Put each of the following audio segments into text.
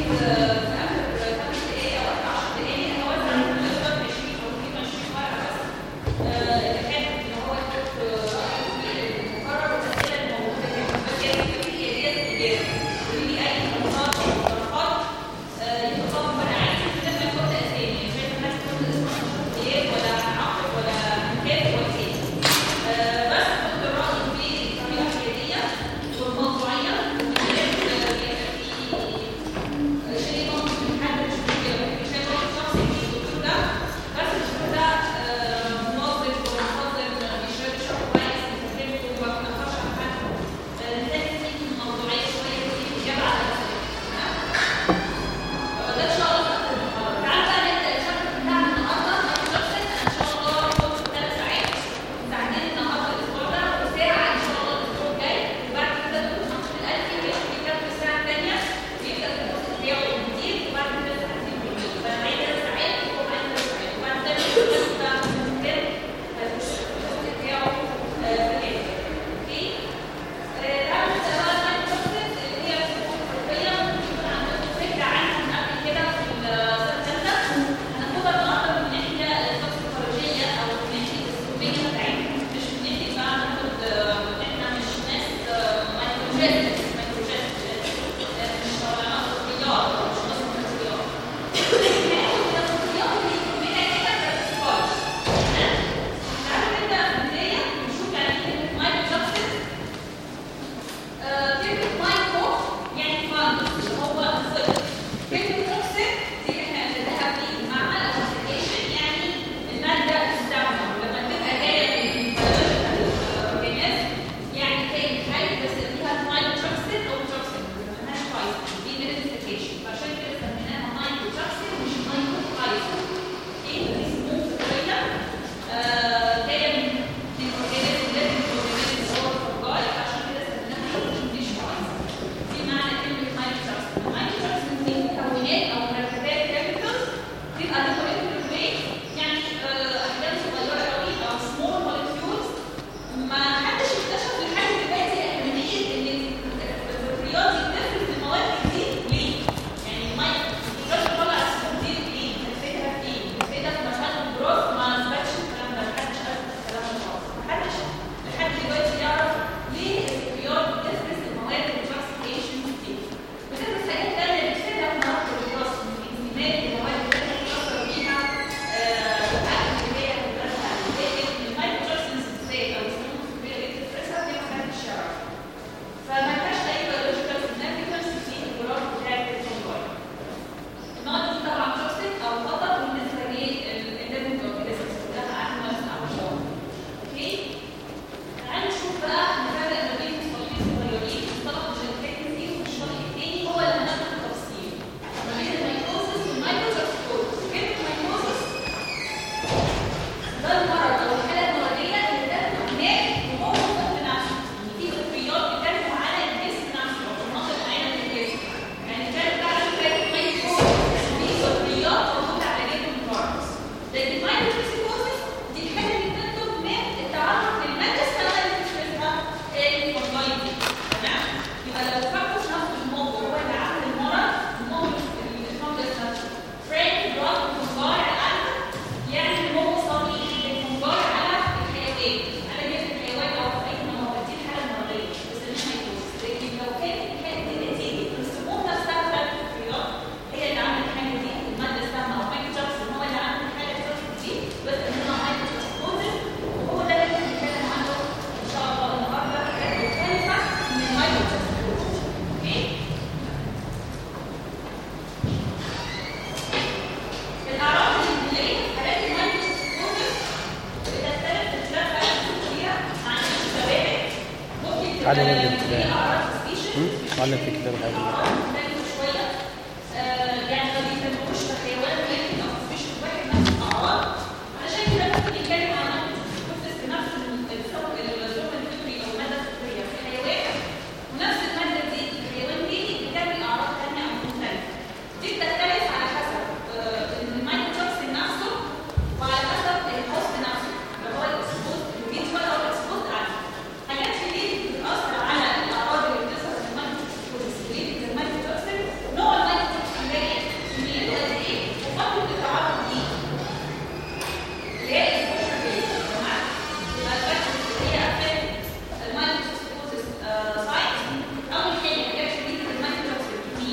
المايكروتوكسيكوزيس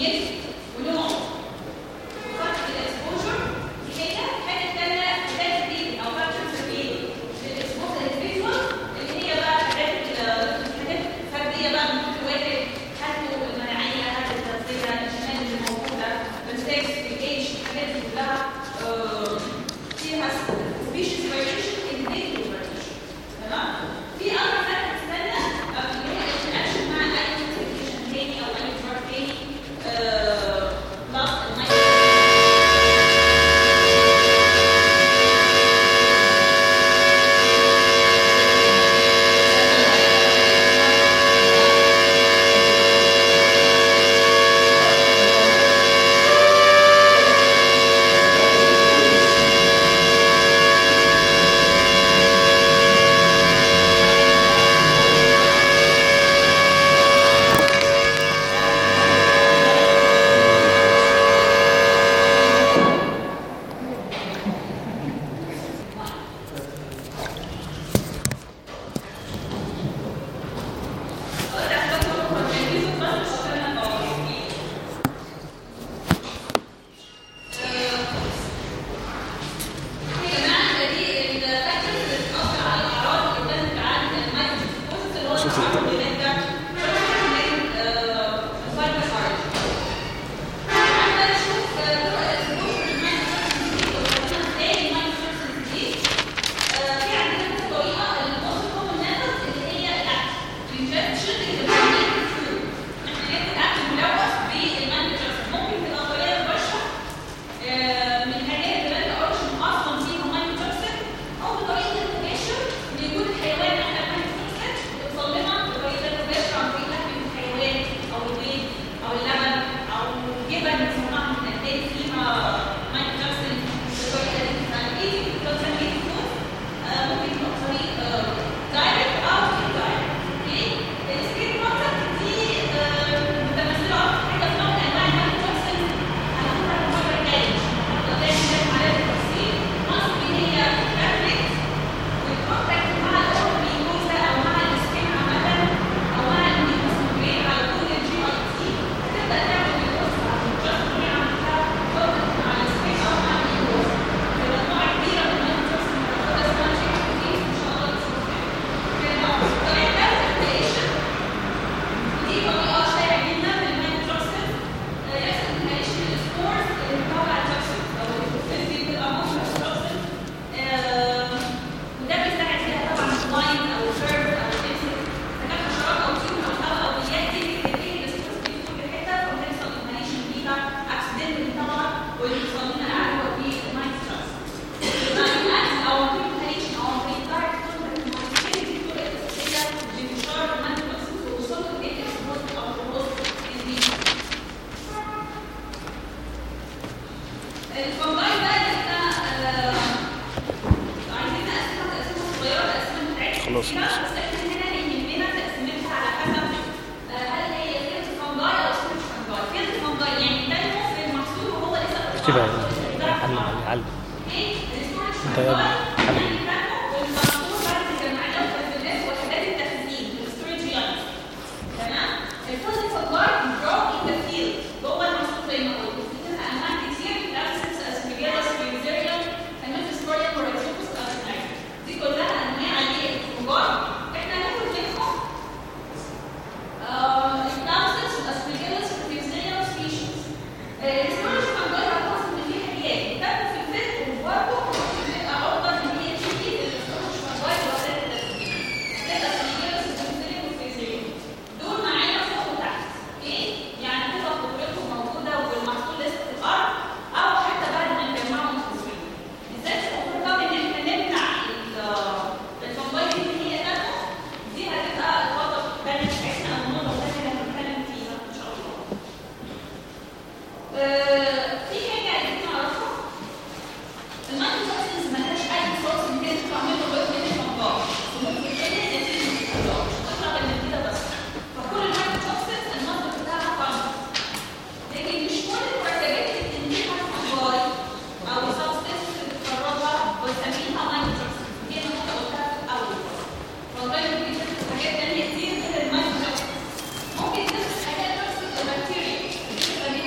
بتبقى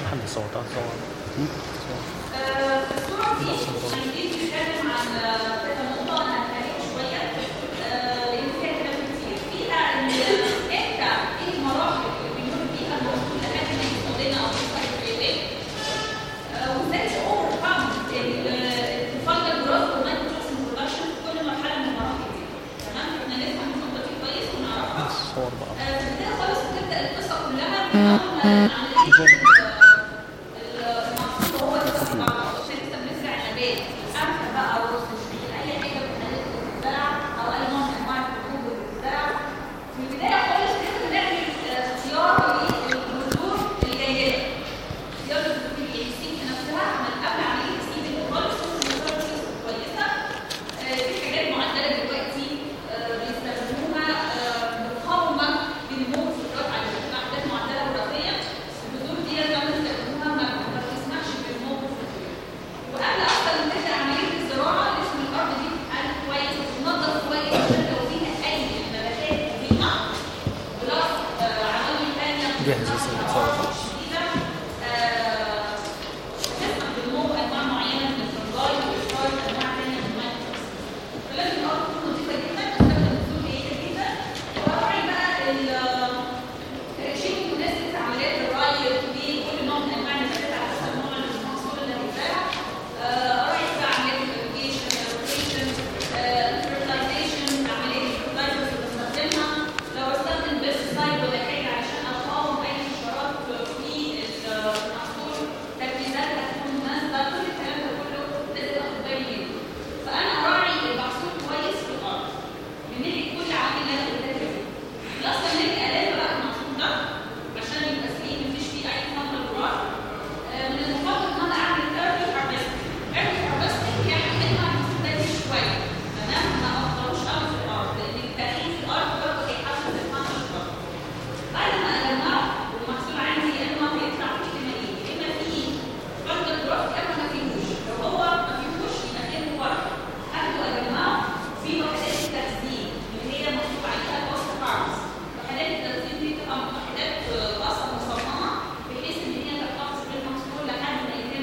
حد صوت صور آه، في الصورة دي هنبتدي نتكلم عن آه، كذا نقطة أنا هتكلم شوية آه، لأن فيها كلام كتير فيها إن أنت إيه المراحل اللي بيمر بيها المفروض لحد ما يوصل لنا أو يوصل للبيت وإزاي تأوفركم الفاينل جروث والمايكروتوكسين برودكشن في كل مرحلة من المراحل دي تمام إحنا نفهم النقطة دي كويس ونعرفها الصور بقى آه، في البداية خالص بتبدأ القصة كلها من أول ما عملية المحصول هو لسه عشان لسه بنزرع نبات قمح بقى رز شعير أي حاجة بتتزرع أو أي نوع من أنواع الحبوب اللي بتتزرع في البداية خالص لازم نعمل آه، اختيار للجذور الجيدة اختيار الجذور الجيدة السيد نفسها من قبل عملية السيد اللي خالص ممكن نختار سيد كويسة آه، في حاجات معدلة دلوقتي آه، بيستخدموها آه، مقاومة للنمو في الزراعة على فكرة حاجات معدلة وراثية البذور دي لما بنستخدموها ما ما بتسمحش بالنمو في الزراعة وقبل اصلا ما تبدا عمليه الزراعه لازم الارض دي تتقل كويس وتنضف كويس عشان لو فيها اي نباتات قديمه بلس آه، عوامل ثانيه جهز بس الصور. شديده آه، تسمح بالنمو انواع معينه من الفنجاي والفاي انواع ثانيه من المايكروبس فلازم الارض تكون نظيفه جدا تستخدم بذور جيده جدا وراعي بقى ال- شيء مناسب في عمليات الري لكل نوع من انواع النباتات على حسب نوع المحصول اللي هيتزرع راعي في عمليات الاريجيشن الروتيشن الفيرتلايزيشن عمليات الفيرتلايزرز اللي بستخدمها لو استخدم بيستسايد ولا حاجه عشان اقاوم اي حشرات في المحصول تركيزات هتكون مناسبه كل الكلام ده كله لازم اخد بالي منه فانا اراعي المحصول كويس في الارض من ناحيه كل عامل اللي انا قلتها دي بلس ان اجي الاقي بقى المحصول ده عشان يبقى سليم مفيش فيه اي خطر جرار من المفضل ان انا اعمل ايرلي هارفستنج ايرلي هارفستنج يعني انها المحصول ده يعيش شويه تمام ما اخطروش قوي في الارض لان التغيير في الارض برضه هيحسن الخطر شويه بعد ما اجمعه والمحصول عندي يا اما هيطلع فيه احتمالين يا اما فيه فانجل جروث يا اما ما فيهوش لو هو ما فيهوش يبقى كده بره اخده اجمعه في وحدات التخزين اللي هي مكتوب عليها كوست فارمز وحدات التخزين دي بتبقى وحدات خاصه مصممه بحيث ان هي تحتفظ بالمحصول لحد ما يتم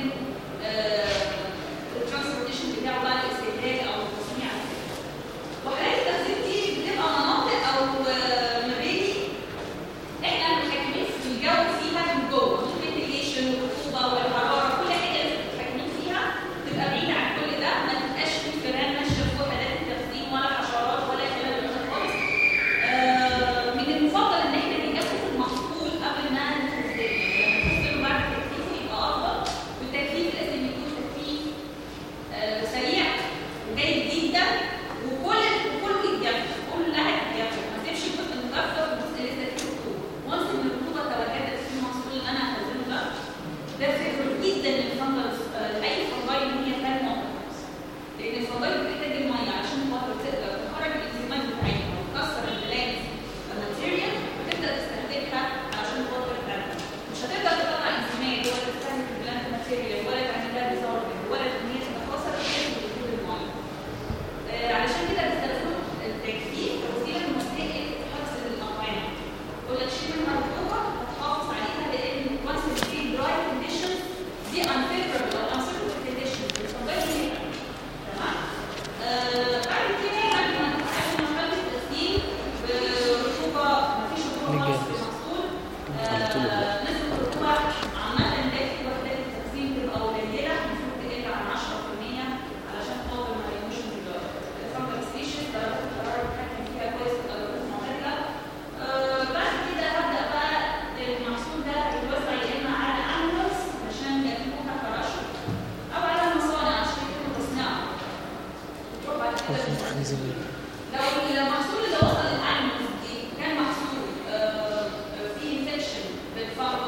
الترانسبورتيشن بتاعه بقى الاستهلاك او التصنيع أو كده. وحدات التخزين دي بتبقى مناطق او آه، مباني احنا متحكمين في الجو فيها من جوه الفنتيليشن والرطوبه والحراره كل حاجه لازم متحكمين فيها تبقى بعيده عن كل ده ما تبقاش في فئران ماشيه في وحدات التخزين ولا حشرات ولا كلام من ده خالص آه، من المفضل ان احنا نجهز المحصول قبل ما نخزنه لما نخزنه بعد تجهيزه يبقى افضل والتجهيز لازم يكون تجهيز آه، سريع وجيد جدا وكل وكله يتجفف كلها تتجفف ما تسيبش الجزء مجفف والجزء لسه فيه رطوبه وانس ان الرطوبه تواجدت في المحصول اللي انا هخزنه ده ده فكر جدا للفنجل لاي فنجاي ان هي تنمو لان الفنجاي بتحتاج الميه عشان خاطر تقدر تخرج الانزيمات بتاعتها وتكسر البلانس الماتيريال وتبدا تستهلكها عشان خاطر تنمو مش هتقدر تطلع انزيمات ولا تستهلك البلانس ماتيريال ولا تعمل لها ديزولفنج ولا ان هي تتكاثر غير بدخول الميه آه، علشان كده بيستخدموا التجفيف كوسيله من وسائل حفظ الاطعمه يقول لك شيل منها الرطوبه وتحافظ عليها لان once it's في dry conditions دي unfavorable او unsuitable conditions بتفضل هنا تمام آه، بعد كده بعد ما نتعامل مع مرحله التسليم برطوبه مفيش رطوبه خالص في المحصول آه، نسبه الرطوبه عامه داخل وحدات التخزين بتبقى قليله المفروض تقل عن 10% علشان خاطر ما يعملوش الفانجل سبيشيز درجات الحراره بتتحكم فيها كويس في درجات معتدله آه، بعد كده هبدا بقى المحصول ده يتوزع يا اما على انيمالز عشان ياكلوها كرشة او على مصانع عشان يتم تصنيعها بتروح بعد كده للمستهلك. لو المحصول اللي وصل للانيمالز دي كان محصول آه، فيه انفكشن بالفانجل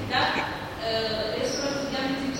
ده آه، الاسكروت جامد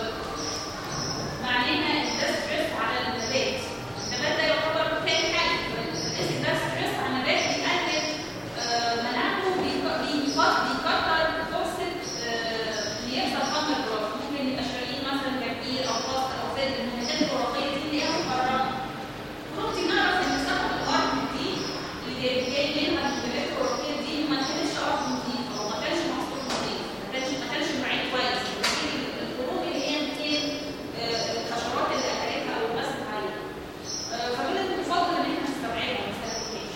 معناها ان ده ستريس على النبات النبات ده يعتبر تاني حاجه ده ستريس على النبات بيقلل آه، مناعته بيك- بيفض- بيكتر فرصه آه، ان يحصل حمل جراف ممكن يبقى شرايين مثلا جرجير او خاص او زي المنتجات الوراثيه دي اللي هي مكرره ممكن نعرف ان سبب الارض دي اللي جاي منها المنتجات الوراثيه دي ما كانتش ارض نظيفه او ما كانش محصول نظيف ما كانش ما كانش معين كويس الخروج اللي هي بين آه، الحشرات اللي اكلتها او بست عليها آه، فكده بنفضل ان احنا نستوعبها ما نستهلكهاش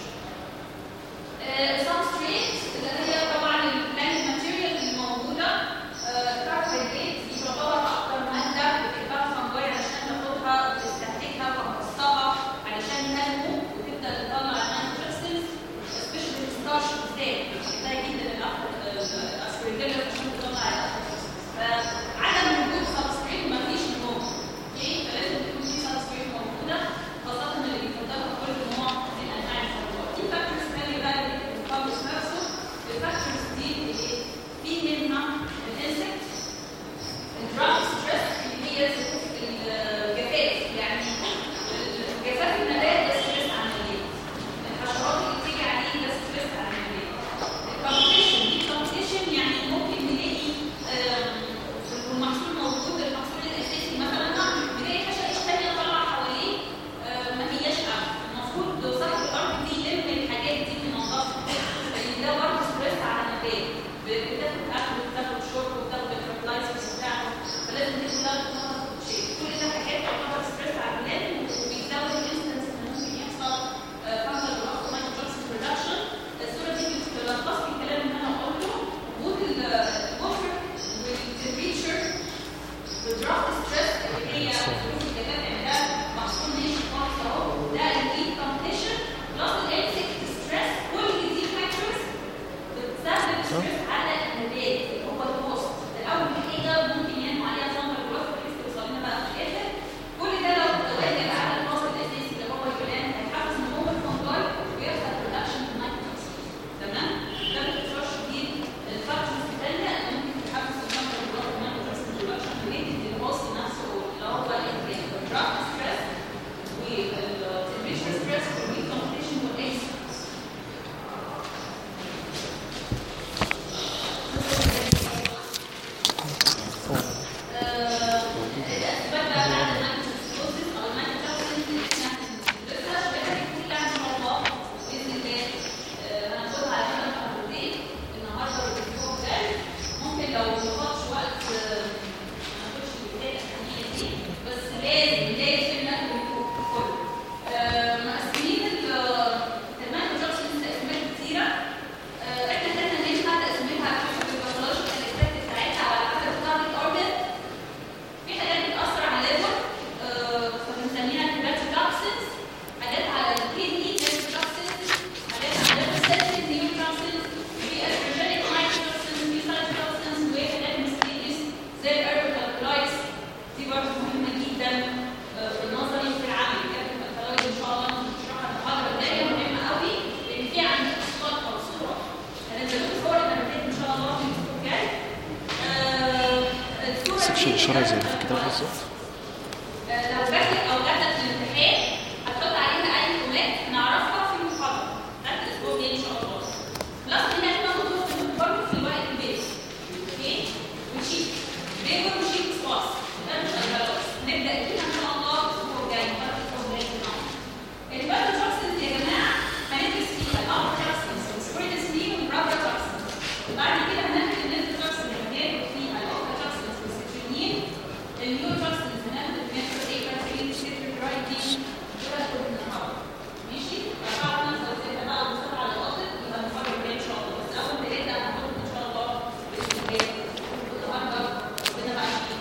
السبستريت اللي هي طبعا البلانت ماتيريال الموجوده الكربوهيدرات دي تعتبر اكتر ماده بتحبها الفنجاي علشان تاخدها وتستهلكها وتمتصها علشان تنمو وتبدا تطلع الانتروكسينز سبيشال الستارش بالذات بتحتاج جدا الاسبرجيلا عشان تطلع الانتروكسينز فعدم وجود سبستريت مفيش نمو اوكي فلازم تكون في سبستريت موجوده خاصه اللي بيفضلها كل نوع من انواع الفنجاي في فاكتورز ثانيه بقى اللي بتخلص نفسه الفاكتورز دي اللي في منها الانسكت الدراج ستريس اللي هي الجفاف يعني جفاف النبات ده ستريس على النبات الحشرات اللي بتيجي عليه ده ستريس على النبات الكومبيتيشن دي كومبيتيشن يعني ممكن نلاقي آم، المحصول موجود المحصول الاساسي مثلا نلاقي حشائش ثانيه طالعه حواليه آه، ما هياش اكل المفروض صاحب الارض دي يلم الحاجات دي ينظفها لان ده برضه ستريس على النبات بتاخد اكل وبتاخد شرب وبتاخد الفرتلايزرز بتاعه فلازم دي كلها تتنظف وتشيل كل ده حاجات تعتبر ستريس على البلاد وبيزود الانستنس ان ممكن يحصل فانجل جروث مايكروبس برودكشن الصوره دي بتلخص لي الكلام اللي انا قلته وجود الوتر والتمبريتشر والدراft ستريس اللي هي ظروف الدكاتره ده محصول ناشف خالص اهو ده الهيت كومبيتيشن بلس الانسكت ستريس كل دي فاكتورز بتسبب ستريس على النبات اللي هو الهوست ده اول حاجه ممكن ينمو عليها فانجل جروث بحيث توصل لنا بقى في الاخر كل ده لو تواجد على الفصل الاساسي اللي هو اليونان هيحفز نمو الفنجاي ويحصل برودكشن المايكروبس تمام ده باختصار شديد الفاكتورز الثانيه اللي ممكن تحفز الفانجل جروث المايكروبس برودكشن ريليتد للهوست نفسه اللي هو الدراft ستريس والتمبريتشر ستريس والريكومبيتيشن والاكسس الاسباب بقى بعد المايكروسكوبيس او المايكروسكوبيس اللي احنا بندرسها شبكه كلها ان شاء الله باذن الله آه، هناخدها على كده محاضرتين النهارده والاسبوع الجاي ممكن لو ما خدش وقت آه، ما ناخدش البدايه الاخرانيه دي بس لازم لازم ناخد الكود كله آه، مقسمين المايكروسكوبيس تقسيمات كتيره آه، احنا خدنا منها تقسيمتها على حسب الباثولوجيكال افكت بتاعتها او على حسب التارجت اورجن في حاجات بتأثر على الليفر آه، فبنسميها الهيباتوتوكسينز حاجات على الكدني نيوروتوكسينز حاجات على الليفر سيلز نيوروتوكسينز في الريجينيك مايكروتوكسينز في سايتوتوكسينز وحاجات مستيريس زي الاربيتالكلايتس دي برضه مهمة جدا آه، في النظري وفي العملي كده في الباثولوجي ان شاء الله نشرحها المحاضرة الجاية مهمة قوي لان في عندنا صوت او صورة هننزل صور المرتين ان شاء الله في الاسبوع الجاي آه، الصورة سكشن دي الشرعي زي في الكتاب بالظبط لو جاتلك او جاتلك في الامتحان هتحط عليها اي كومنت نعرفها في المحاضره بتاعت الاسبوع الجاي ان شاء الله بلس ان احنا مطلوب منكم برضه في الوقت البيت اوكي وشيت بيبر وشيت خاص ده مش هيبقى نبدا بيها ان شاء الله الاسبوع الجاي محاضره الاسبوع الجاي ان شاء الله الباتو توكسنز يا جماعه هندرس فيها الالفا توكسنز والسبويدس مين والبرادا توكسنز بعد كده هناخد النيترو توكسنز اللي هناخد فيها الالفا توكسنز والسيترينين النيو توكسنز هناخد الميثود ايه باترين سيتريك رايتين دول هناخد النهارده ماشي فبعد ما نوصل كده بقى ونوصل على الوقت يبقى المحاضره الجايه ان شاء الله بس اول ما نبدا هناخد ان شاء الله باذن الله النهارده ربنا بقى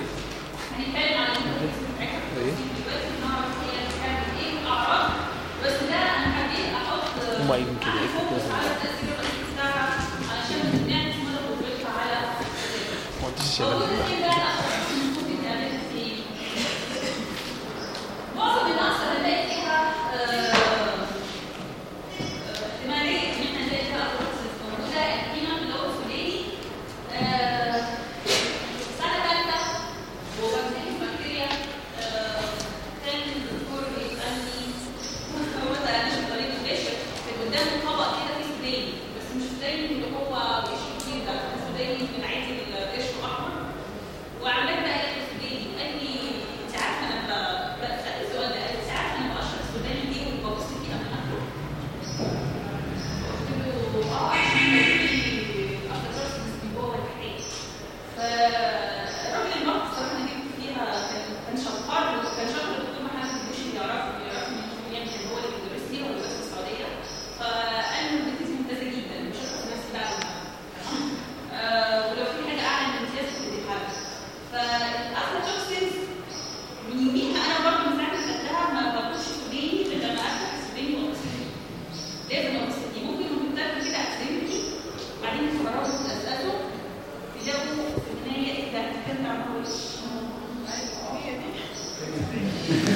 هنتكلم على الميكانيزم بتاعتها ايه دلوقتي نعرف هي بتعمل ايه والاعراض بس ده انا حبيت احط هما قايلين كده، ايه فوكس كده؟ على التاثير الرئيسي بتاعها علشان نعمل مدى قدرتها على ما قلتش هو الشباب جزء ايه بقى الاشخاص اللي المفروض يتعمل في معظم الناس هنلاقي فيها آه، احتماليه ان احنا نلاقي فيها فيروسز موجوده القيمه اللي هو السوداني آه، سنه ثالثه وبكتيريا بكتيريا آه، كان الدكتور بيسالني هو مثلا مش بطريقه مباشر كان قدامه طبق كده فيه سوداني بس مش سوداني اللي هو قشر كتير ده سوداني من عادي القشر احمر وعمال بقى ياكل سوداني قال لي انت عارفه انا ب- بسال السؤال ده قال لي انت عارفه انا بقشر السوداني دي وببص فيه قبل ما اكله قلت له اه عشان في افلاتوكسينز من جوه الحاجات فالراجل الموقف الصراحه انا جبت فيها كان كان شطار كان شاطر الدكتور محمد البوشي بيعرف بيعرف من يعني كان هو اللي بيدرس لي هو بيدرس في السعوديه فقال لي النتيجه ممتازه جدا مش هاخد نفسي بقى آه، ولو في حاجه اعلى من امتياز تديها لي فالافلاتوكسينز من يوميها انا برضه من ساعه ما خدتها ما باكلش سوداني غير لما افتح السوداني واغسل لازم اغسل دي ممكن ممكن تاكل كده اكسدنتلي وبعدين تفرغه وتسقسه تجاوبه في النهايه ايه ده كان طعمه وش هي دي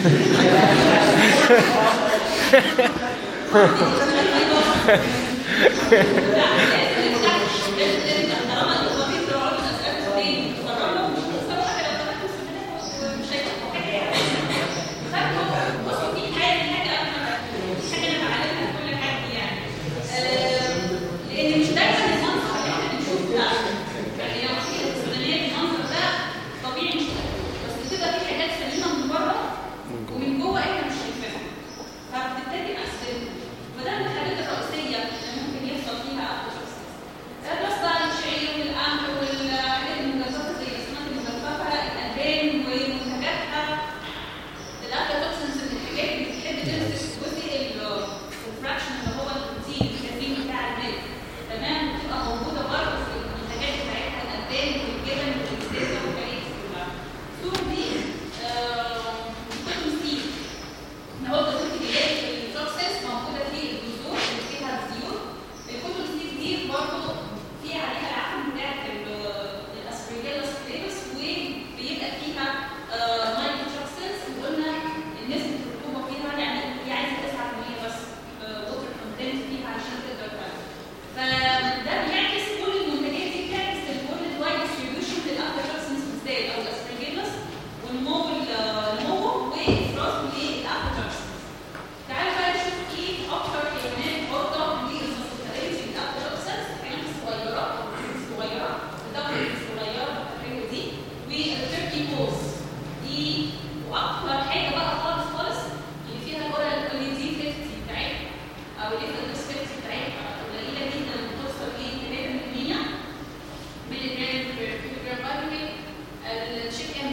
لان مش دايما المنظر اللي احنا بنشوفه ده يعني لو في السودانيه المنظر ده طبيعي مش بس بتبقى في حاجات سليمه من بره ومن جوه احنا مش شايفينها فبتبتدي احسن وده من الحاجات الرئيسيه اللي ممكن يحصل فيها افلاتوكسيس بس بقى الشعير والقمح والحاجات المجففه زي الاسماك المجففه الالبان ومنتجاتها الافلاتوكسينز من الحاجات اللي بتحب تمسك جزء ال- الفراكشن اللي هو البروتين الكثير بتاع الميلك تمام بتبقى موجوده برضه في المنتجات بتاعتها الالبان والجبن والبيتزا والحاجات دي كلها الصور دي آه، بتكون ستيل احنا قلنا كنت بنلاقي في البروسيس موجوده في الجذور اللي فيها الزيوت الكتب ستيل دي برضه في عليها العقل بتاعت الاسبرجيلاس فليبس وبيبقى فيها مايكروتوكسينز وقلنا نسبه الرطوبه فيها يعني هي عايزه 9% بس ووتر كونتنت فيها عشان تقدر تعمل فده بيعكس كل المنتجات دي بتعكس الورلد وايد ديستريبيوشن للافلاتوكسينز بالذات او الاسبرجيلاس ونمو ال- نموه وافراز للافلاتوكسينز تعالوا بقى نشوف ايه اكتر كائنات عرضه للمسكرات الافلاتوكسينز الكائنات الصغيره الصغيره الدبل الصغيره الفكره دي والتركي بوز دي واكتر حاجه بقى خالص خالص اللي فيها الاورال كواليتي 50 بتاعتها او الايفرنس 50 بتاعتها قليله جدا بتوصل ل 3% ملي جرام بير كيلوجرام باي التشيكن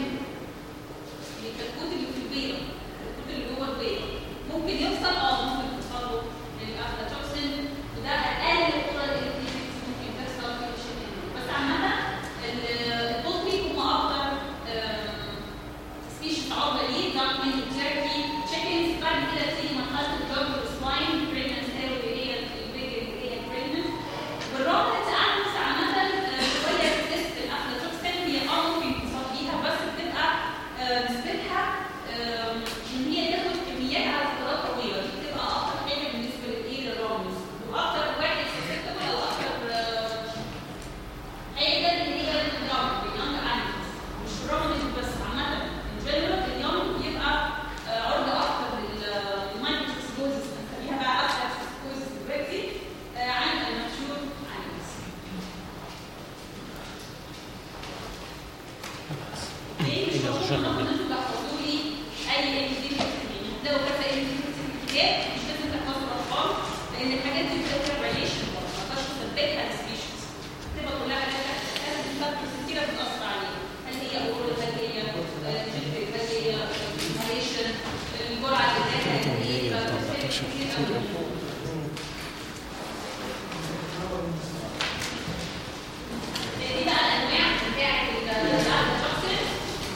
الكتكوت اللي في البيضه الكتكوت اللي جوه البيضه ممكن يوصل اه ممكن توصل له للافلاتوكسين وده اقل الاورال الكتريكس ممكن تحصل في الشيكن بس عامه ال- البولتري هم اكتر سبيشيز عرضه ليه دارك ميت تيركي تشيكنز بعد كده تيجي مرحله الدوج والسلاين بريجنس اللي هي البيج اللي هي بريجنس بالرغم ان التعامل عامه آه، شويه تست الافلاتوكسين هي اه ممكن تصاب بيها بس بتبقى آه، نسبتها آه، ان هي تاخد كميات على فترات طويله دي بتبقى اكتر حاجه بالنسبه للايه للرامز واكتر واحد susceptible او اكتر آه، حاجه اللي هي الدراج اليونج انيمالز مش الرامز بس عامه ان جنرال اليونج بيبقى آه، عرضه اكتر للمايكروسكوزس بنسميها بقى اكتر سكوزس دلوقتي آه، عن الماتشور انيمالز ليه مش مطلوب منكم ان انتوا تحفظوا لي اي ام دي يعني هتلاقوا كذا ام دي في الكتاب مش لازم تحفظوا الارقام لان الحاجات دي بتبقى ريليشن ما تقدرش تثبتها للسبيشيز بتبقى كلها حاجات لازم فاكتورز كتيره بتاثر عليها هل هي اورال هل هي جينيتك هل هي انهاليشن الجرعه اللي بتاعتها قد ايه فبالتالي كتير قوي دي بقى الانواع بتاعت الافلاتوكسين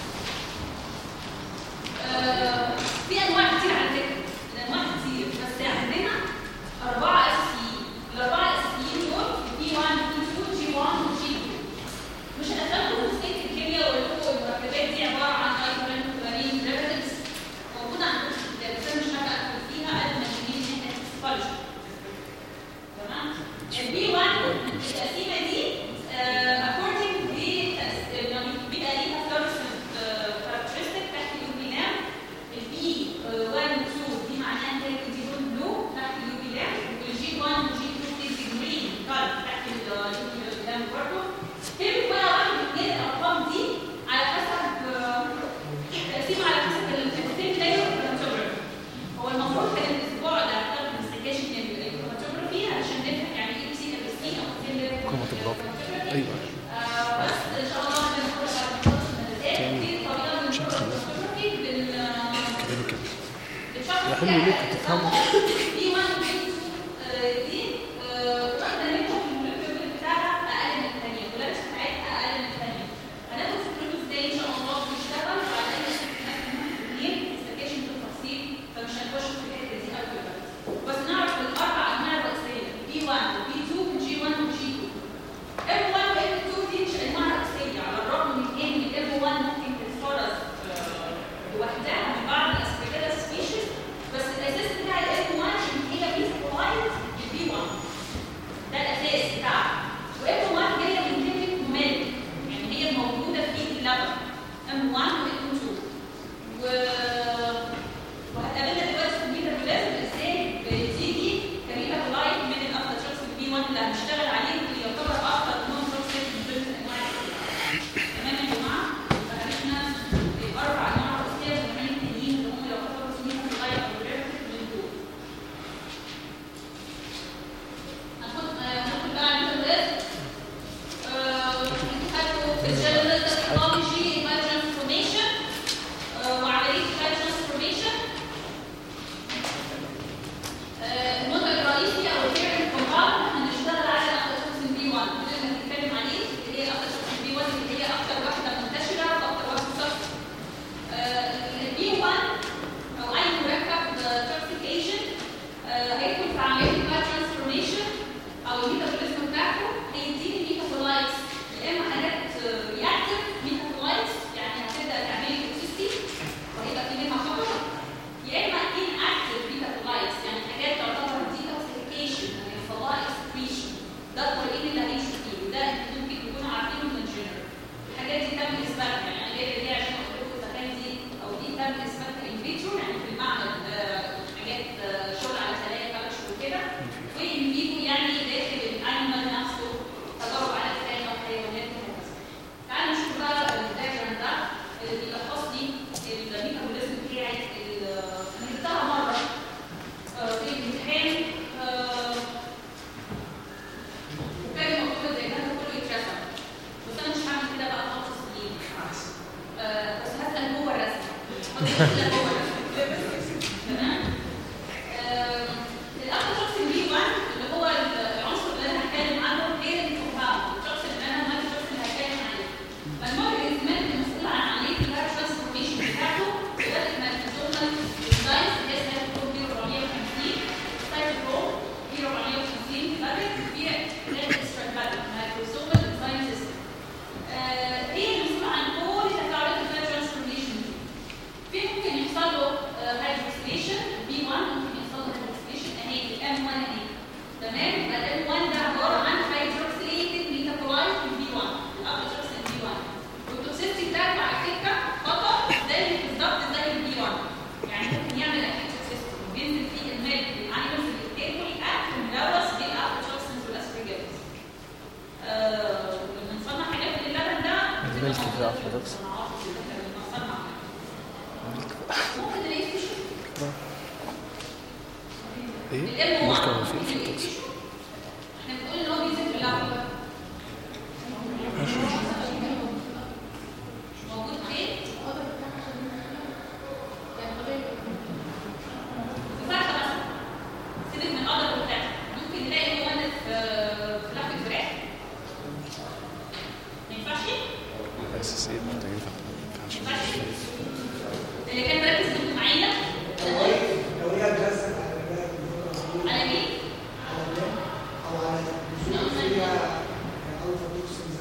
حلو ليه كنت تفهمه في 1 و 2 دي آه، واحده منهم الكلوبل بتاعها اقل من الثانيه واللبس بتاعتها اقل من الثانيه هناخد في الكلوبل ازاي ان شاء الله بنشتغل وبعدين اثنين السكاشن بالتفصيل فمش هنخش في الحته دي قوي دلوقتي بس نعرف الاربع انواع الرئيسيه بي 1 وبي 2 وجي 1 وجي 2 ام 1 وام 2 دي مش انواع رئيسيه على الرغم من ان الام 1 ممكن تتفرز آه، لوحدها من بعض الاسبرجيلا سبيشيز بس الاساس بتاع الام 1 ان هي بيسكولايز البي 1 ده الاساس بتاعها وام 1 جايه من كلمه ممل يعني هي موجوده في اللبن ام 1 وام 2 و وهتقابلنا دلوقتي في الميتابوليزم ازاي بتيجي كميتابولايت من الافلاتوكس البي 1 اللي هنشتغل عليه واللي يعتبر اكتر نون توكسيك من ضمن انواع الكلى. تمام يا جماعه؟ فعرفنا الاربع انواع الرئيسيه والنوعين التانيين اللي هم يعتبروا ميتابولايت او ديريفيتيف من دول. هناخد هناخد بقى على الميتابوليزم خدوا physiological technology immune transformation آه، وعمليه immune transformation آه، المنتج الرئيسي او البيرنت كومباوند هنشتغل على الافلاتوكسين بي 1 اللي هنتكلم عليه اللي هي الافلاتوكسين بي 1 اللي هي اكتر واحده منتشره واكتر واحده صفر البي 1 او اي مركب توكسيك ايجنت هيدخل في عمليه البلاد ترانسفورميشن او الميتابوليزم بتاعته هيديني ميتابولايتس يا اما حاجات رياكتيف ميتابولايتس يعني هتبدا تعمل لي توكسيستي وهيبقى في منها خطر يا اما ان اكتيف ميتابولايتس يعني حاجات تعتبر ديتوكسيفيكيشن هيحصل لها اكسكريشن ده الطريقين اللي هنمشي فيه وده انتوا ممكن تكونوا عارفينه من الجنرال الحاجات دي تم اثباتها يعني غير دي عشان اقول لكم اذا كان دي او دي تم اثباتها ان فيترو يعني في المعمل آه، حاجات آه، شغل على خلايا كبش وكده وان فيفو يعني داخل الانيمال نفسه تجارب على خلايا وحيوانات وهكذا تعالوا نشوف بقى الدايجرام ده اللي بيلخص لي الميتابوليزم بتاعي ال- انا جبتها مره آه، في الامتحان آه، وكان المفروض زي ده كله يترسم بس انا مش هعمل كده بقى خالص بايدي آه، بس هسال جوه الرسم هسال جوه الرسم تمام آم، الافلاتوكسين بي 1 اللي هو العنصر اللي انا هتكلم عنه غير الكومباوند التوكسين اللي انا المادة التوكسين اللي هتكلم عليه مجموعه الانزيمات المسؤوله عن عمليه الهاير ترانسفورميشن بتاعته بدات من الانزيمات انزايمز اللي هي سايتوكروم بي 450 سايتوكروم بي 450 بدات في ريد اكستراكتات مايكروسومال انزايم سيستم هي المسؤوله عن كل تفاعلات الهاير ترانسفورميشن دي في ممكن يحصل له هايدروكسيليشن بي 1 ممكن يحصل له هايدروكسيليشن اهي الام 1 اهي تمام يبقى الام 1 ده عباره عن هايدروكسيليتد ميتابولايت في بي 1 الابلاتوكسين بي 1 والتوكسيستي بتاعته على فكره خطر زي بالظبط زي البي 1 يعني ممكن يعمل اكيد توكسيستي بينزل فيه الميل الانيمالز اللي بتاكل اكل ملوث بالابلاتوكسين والاسبرجيلز آه لما نصنع حاجات من اللبن ده الملك في الأفلاتوكسين. ممكن تلاقيه في شو ايه الام ملك 1 هو فين ممكن في تلاقيه في التوكسين شو احنا بنقول ان هو بينزل في اللبن موجود فين؟ في فرخه مثلا سيبك من القدر بتاعته ممكن نلاقي هو في في لحم الفراخ ما ينفعش اساس ايه برضه ينفع ما ينفعش اللي كان مركز في المعينة لو هي اتغذت على البلد على مين؟ او على الجزر فيها الفا توكسينز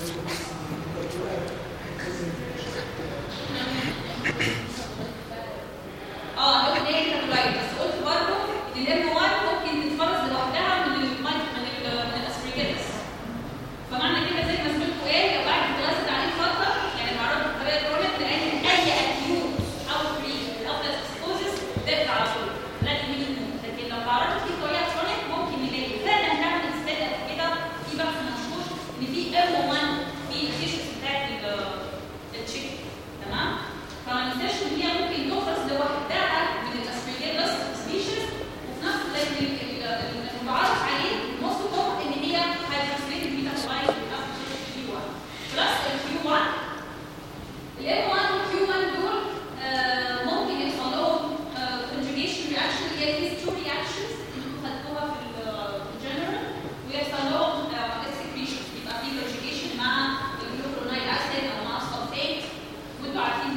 اه لو ان هي كاتولايت بس قلت برضه ان الام 1 ممكن تتفرز لوحدها من المايك من ال من الاسبرجيلس فمعنى كده زي ما سمعتوا قال لو بعد اتغذت عليه فتره يعني معرض بطريقه كرونيك لاي اي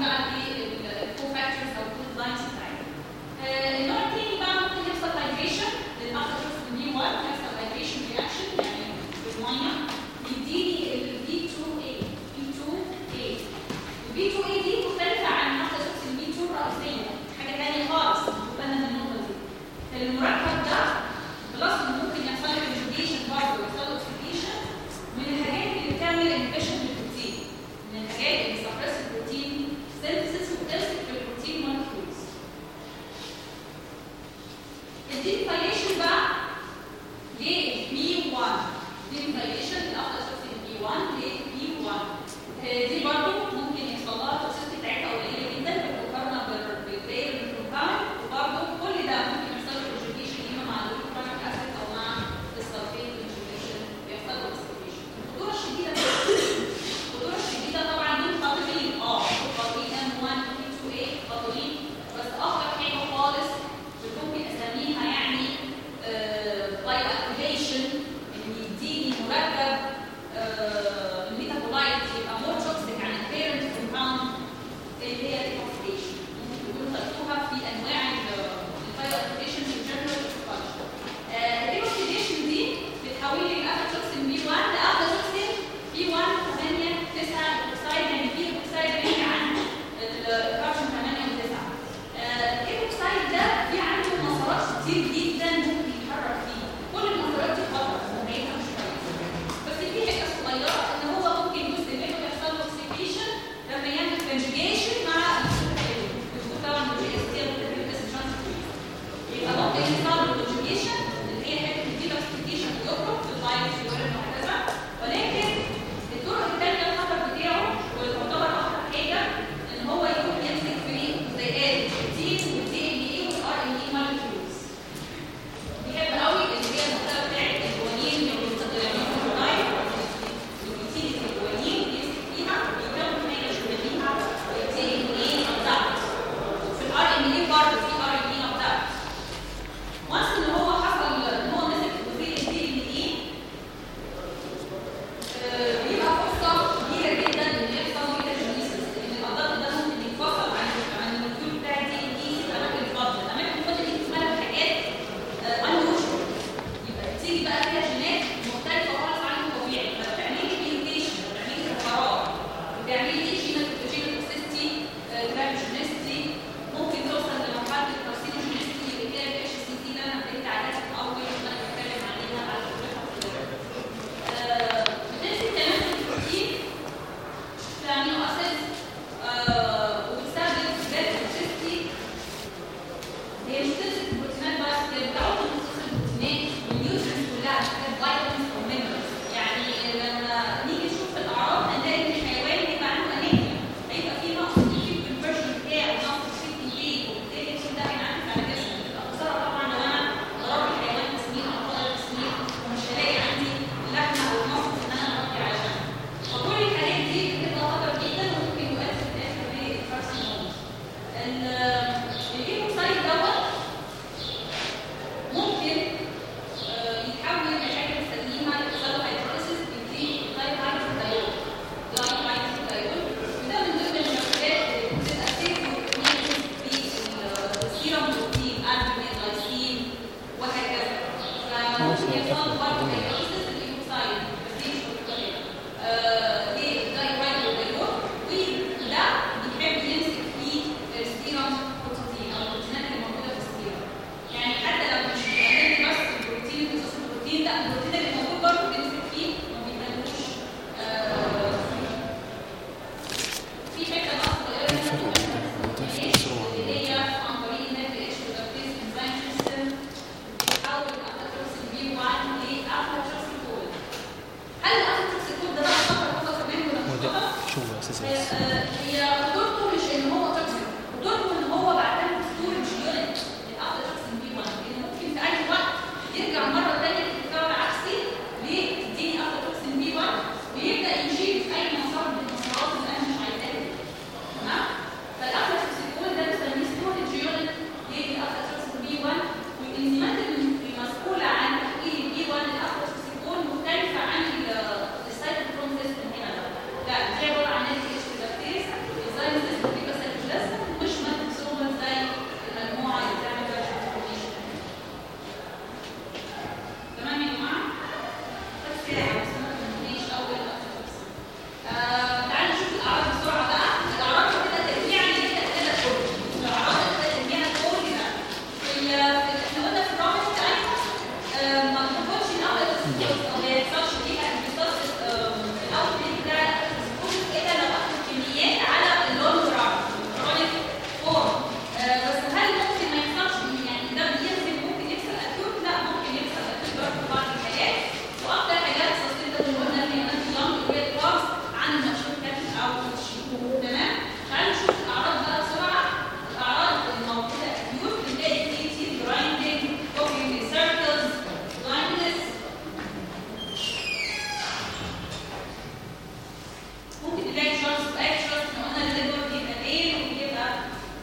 بقى الكوفاكتورز او الكولاينز بتاعتنا آه، النوع الثاني بقى ممكن يحصل هايدريشن للأخضر بي 1 يحصل هايدريشن رياكشن يعني بالميه يديني ال B2A B2A ال B2A دي مختلفة عن أخضر البي 2 الرئيسية حاجة ثانية خالص بالنا من النقطة دي فالمركب ده بلس إنه ممكن يحصل له انفيجن برضه يحصل له اوكسيديشن من الحاجات اللي بتعمل انفيشن للبروتين من الحاجات اللي بتسبرس البروتين سينثيسيس وبتمسك في البروتين مولكيولز الديفايليشن بقى ليه بي 1 ديفايليشن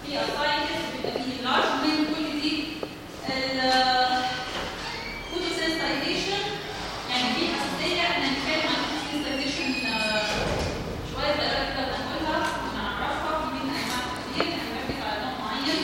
في اسايتس بيبقى في enlargement كل دي الفوتوسنسيتيشن يعني في حساسيه احنا هنتكلم عن الفوتوسنسيتيشن شويه بقى كده هنقولها هنعرفها في منها انواع كتير هنركز على نوع معين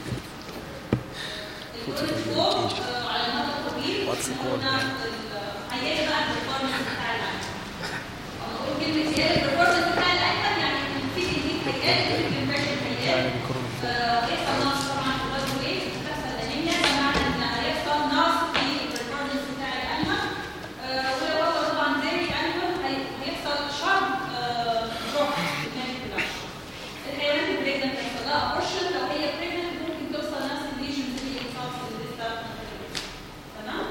الكورتيكوم على المدى الطويل What's the called? قلنا هيجي بقى البرفورمانس بتاع العين اقول كلمه زياده البرفورمانس بتاع العين يعني في كميه حاجات في الانفكشن يعني حاجات بيكونوا فوق يحصل نقص طبعا في البلد ويت بتحصل انيميا بمعنى ان هيحصل نقص في البرفورمانس بتاع الانيمال ولو هو طبعا زي الانيمال هيحصل شارب دروب في الجانب العشر الحيوانات البريجننت هيحصل لها ابورشن لو هي بريجننت ممكن توصل نفس الليجنز اللي بتصاب في الليستا تمام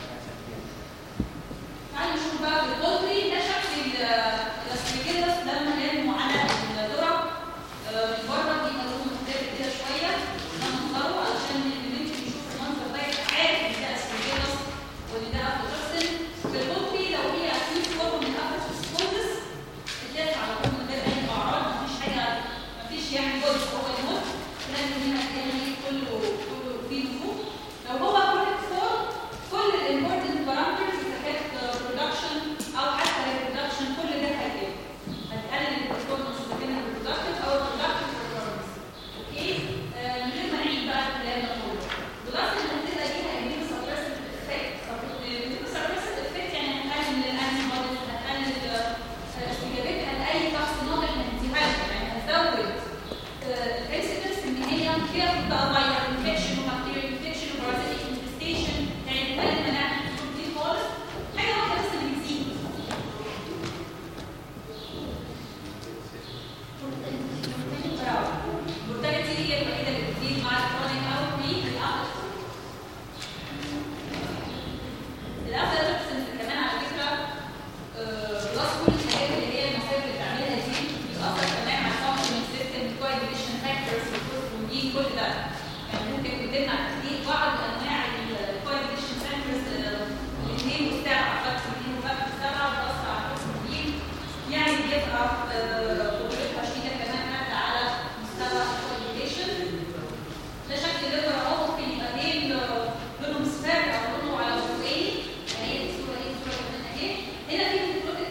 تعالوا نشوف بقى في البولتري ده شكل الاسبيجيلس ده مليان على الذره آه، من بره بيبقى لونه مختلف كده شويه ده منظره علشان اللي انت بيشوف المنظر ده يبقى عارف ان ده اسبيجيلس وان ده افلوتوكسين في البولتري لو هي في فورم من افلوتوكسيس بتلاقي على طول من غير اي اعراض مفيش حاجه مفيش يعني جزء هو يموت لازم هنا تلاقي كله كله فيه نفوذ لو هو كورتيك فورم كل الامبورتنت بارامترز اذا كانت برودكشن او حتى ريبرودكشن كل ده هيقل هتقلل البرفورمانس اذا كان البرودكتيف او البرودكتيف برفورمانس اوكي آه، من غير ما نعيد بقى الكلام ده كله بلس ان هتبقى ليها ايمين سبريسيف افكت سبريسيف افكت يعني هتقلل الانتي بوديز هتقلل آه، استجابتها لاي شخص ناطق من انتهاك يعني هتزود الانسيدنس ان هي فيها تغير انفكشن وبكتيريا انفكشن وبارازيتيك انفستيشن يعني تقلل مناعه البروتين خالص حاجه واحده بس اللي بتزيد المورتاليتي هي الوحيده اللي بتزيد مع الكرونيك او بري الافضل الافضل توكسنز كمان على فكره بلس كل الحاجات اللي هي المصايب اللي بتعملها دي بتاثر كمان على الفانكشن سيستم الكواديليشن فاكتورز البروتين كل ده يعني ممكن تمنع تحقيق بعض انواع الكواديليشن فاكتورز الاثنين والسبعه فاكتور اثنين وفاكتور سبعه بتاثر على البروتين يعني بيبقى آه، قدرتها شديده كمان حتى على مستوى الكواديليشن ده شكل الليفر اهو ممكن يبقى بين آه، لونه مصفر او لونه على برتقالي يعني هي دي الصوره دي الصوره كمان اهي هنا في نيكروتيك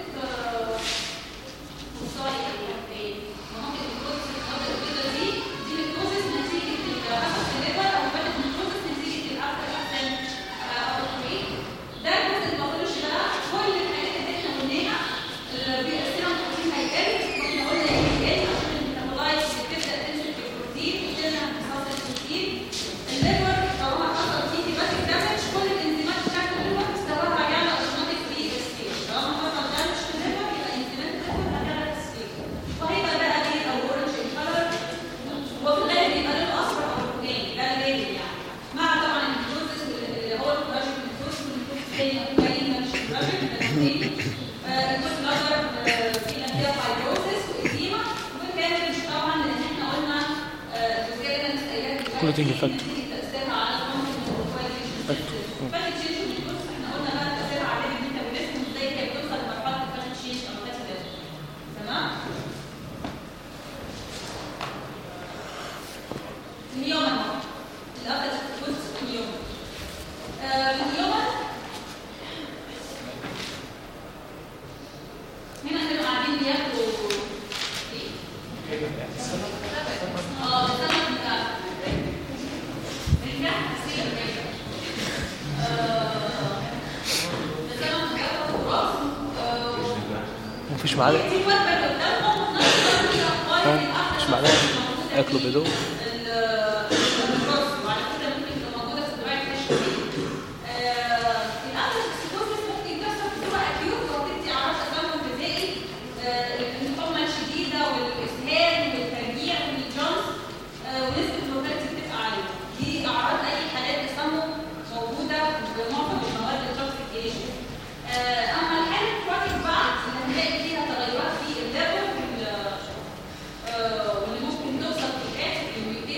مصاري مناطق النيكروتيك الخضراء البيضاء دي دي نيكروزيس نتيجه الهبط في الليفر او بدات نيكروزيس نتيجه الافتر اكسن اوتبريك ده الجزء اللي ما قلتش بقى كل الحاجات اللي احنا قلناها اللي بيأثروا على البروتين هيقل واحنا قلنا هيقل عشان الميتابولايت بتبدا تنزل في البروتين وتمنع امتصاص البروتين الليفر طالما حصل فيه هيباتيك دامج كل الانزيمات بتاعت الليفر مستواها هيعلى اوتوماتيك في الستيج طالما حصل دامج في الليفر يبقى انزيمات الليفر هتعلى في الستيج وهيبقى بقى جرين او اورنج ان كلر وفي الغالب بيبقى لونه اصفر او برتقاني ده الغالب يعني مع طبعا النيكروزيس اللي هو الكولاجين نيكروزيس والنيكروزيس الثاني او باين مش كولاجين ده الثاني الجزء الاخضر في فيها فايبروزيس واديما وكان مش طبعا لان احنا قلنا آه، الجزئيه اللي انا لسه قايلها دلوقتي Clotting effect. نتيجة تأثيرها على الفانكشن والكواليتي فات تشينج والجلوكوز احنا قلنا بقى تأثيرها على الميتابوليزم وازاي هي بتوصل لمرحلة الفات تشينج او فات ليفل تمام؟ النيومن الأفضل جزء النيومن آه، النيومن هنا كانوا قاعدين بياكلوا ايه؟ اه السمك بتاع رجع كتير رجع آه، السمك بتاع التراث آه، مفيش معلقة دي وجبه اللي قدامهم وفي نفس الوقت هي أخبار آه، الأكل مش معلقة. الموجودة ياكلوا في بدون. ال- الرز وعلى فكره ممكن تبقى موجوده في الدراي فيش الاكل السكوزس ممكن تحصل بصوره اكيوت او تدي اعراض تسمم غذائي آه، الحمى الشديده والاسهال والترجيع والجونز آه، ونسبه المورتاليتي بتبقى عاليه دي اعراض اي حالات تسمم موجوده في معظم المواد التوكسيكيشن اما الحاله الكرونيك بعد اللي هنلاقي فيها تغيرات في الليفل وال- آه، واللي ممكن توصل في الاخر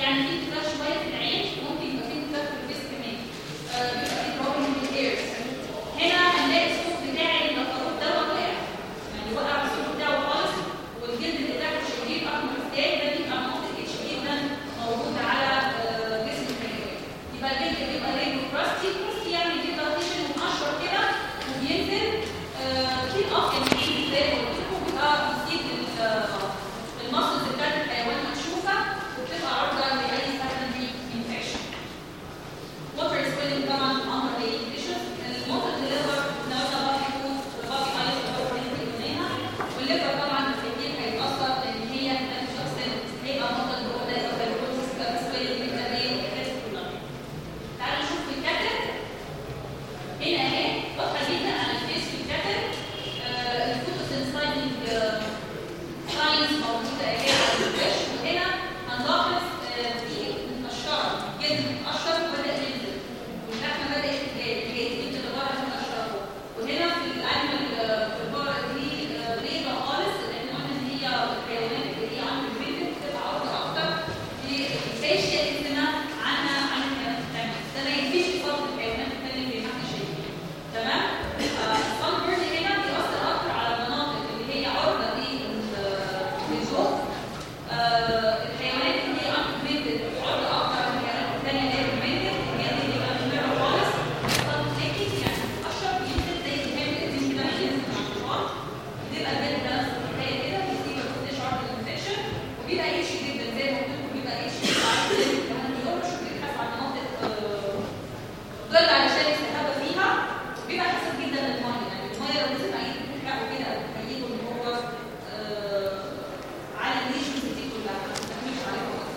يعني في انتفاخ شويه في العين ممكن يبقى في انتفاخ في الفيس كمان آه، بيبقى في بروبلم في الايرز هنا هنلاقي الصوت بتاعي اللي الخروف ده وقع يعني وقع الصوت بتاعه خالص والجلد بتاعه شديد احمر ازاي ده بيبقى منطق جدا موجود على آه، جسم الحيوان يبقى الجلد بيبقى رينج كراستي كراستي يعني بيبقى تيشن مقشر كده وبينزل آه، في الاخ الجديد زي ما قلت لكم بيبقى بيزيد المصل بتاعت الحيوان مكشوفه وبتبقى عرضه لاي سكندري انفكشن ووتر سويلنج طبعا امر اي ديشز الموتر ديليفر لو ده بابي فود بابي ايس او اللي قلناها والليفر طبعا الكتير هيتاثر لان هي هتتوكسن هيبقى موتر جوه ده يبقى فيبروسس بقى سويلنج بيبقى ايه الحاجات دي كلها تعالوا نشوف في الكاتل هنا اهي واضحه جدا على الفيس في الكاتل الفوتوسنسايدنج ساينس موجوده اهي على الوش وهنا هنلاحظ آه، دي متقشره جلد متقشر وبدا ينزل واللحمه بدات تتجاب هي دي اللي بره متقشره وهنا في الانيمال في البقره دي آه، بيضه خالص لان قلنا ان هي الحيوانات اللي هي عند البيت بتبقى عرضه اكتر للفيشيال اكتنا عنها عن الحيوانات الثانيه ده ما ينفيش فضل الحيوانات الثانيه اللي احنا شايفينها تمام الصنبرد هنا بيأثر اكتر على المناطق اللي هي عرضه للزوم الحيوانات اللي هي انكمنتد عرضه اكتر من الحيوانات الثانيه اللي هي كمنتد هي اللي بيبقى مدمره خالص طب لكن يعني اشرب ينزل زي الهام دي كده ينزل مع الشعار بتبقى البلد ده نفس الحكايه كده بيصيب شعر الانفكشن وبيبقى ايش جدا زي ما قلت لكم بيبقى ايش كمان بيقرش وبيتحس على مناطق آه، ضل علشان يستخبى فيها بيبقى حساس جدا للميه يعني الميه لو نزل عليه بتحرقه كده او تخليه ان هو آه، على النيشنز دي كلها ما تستحملش عليها خالص.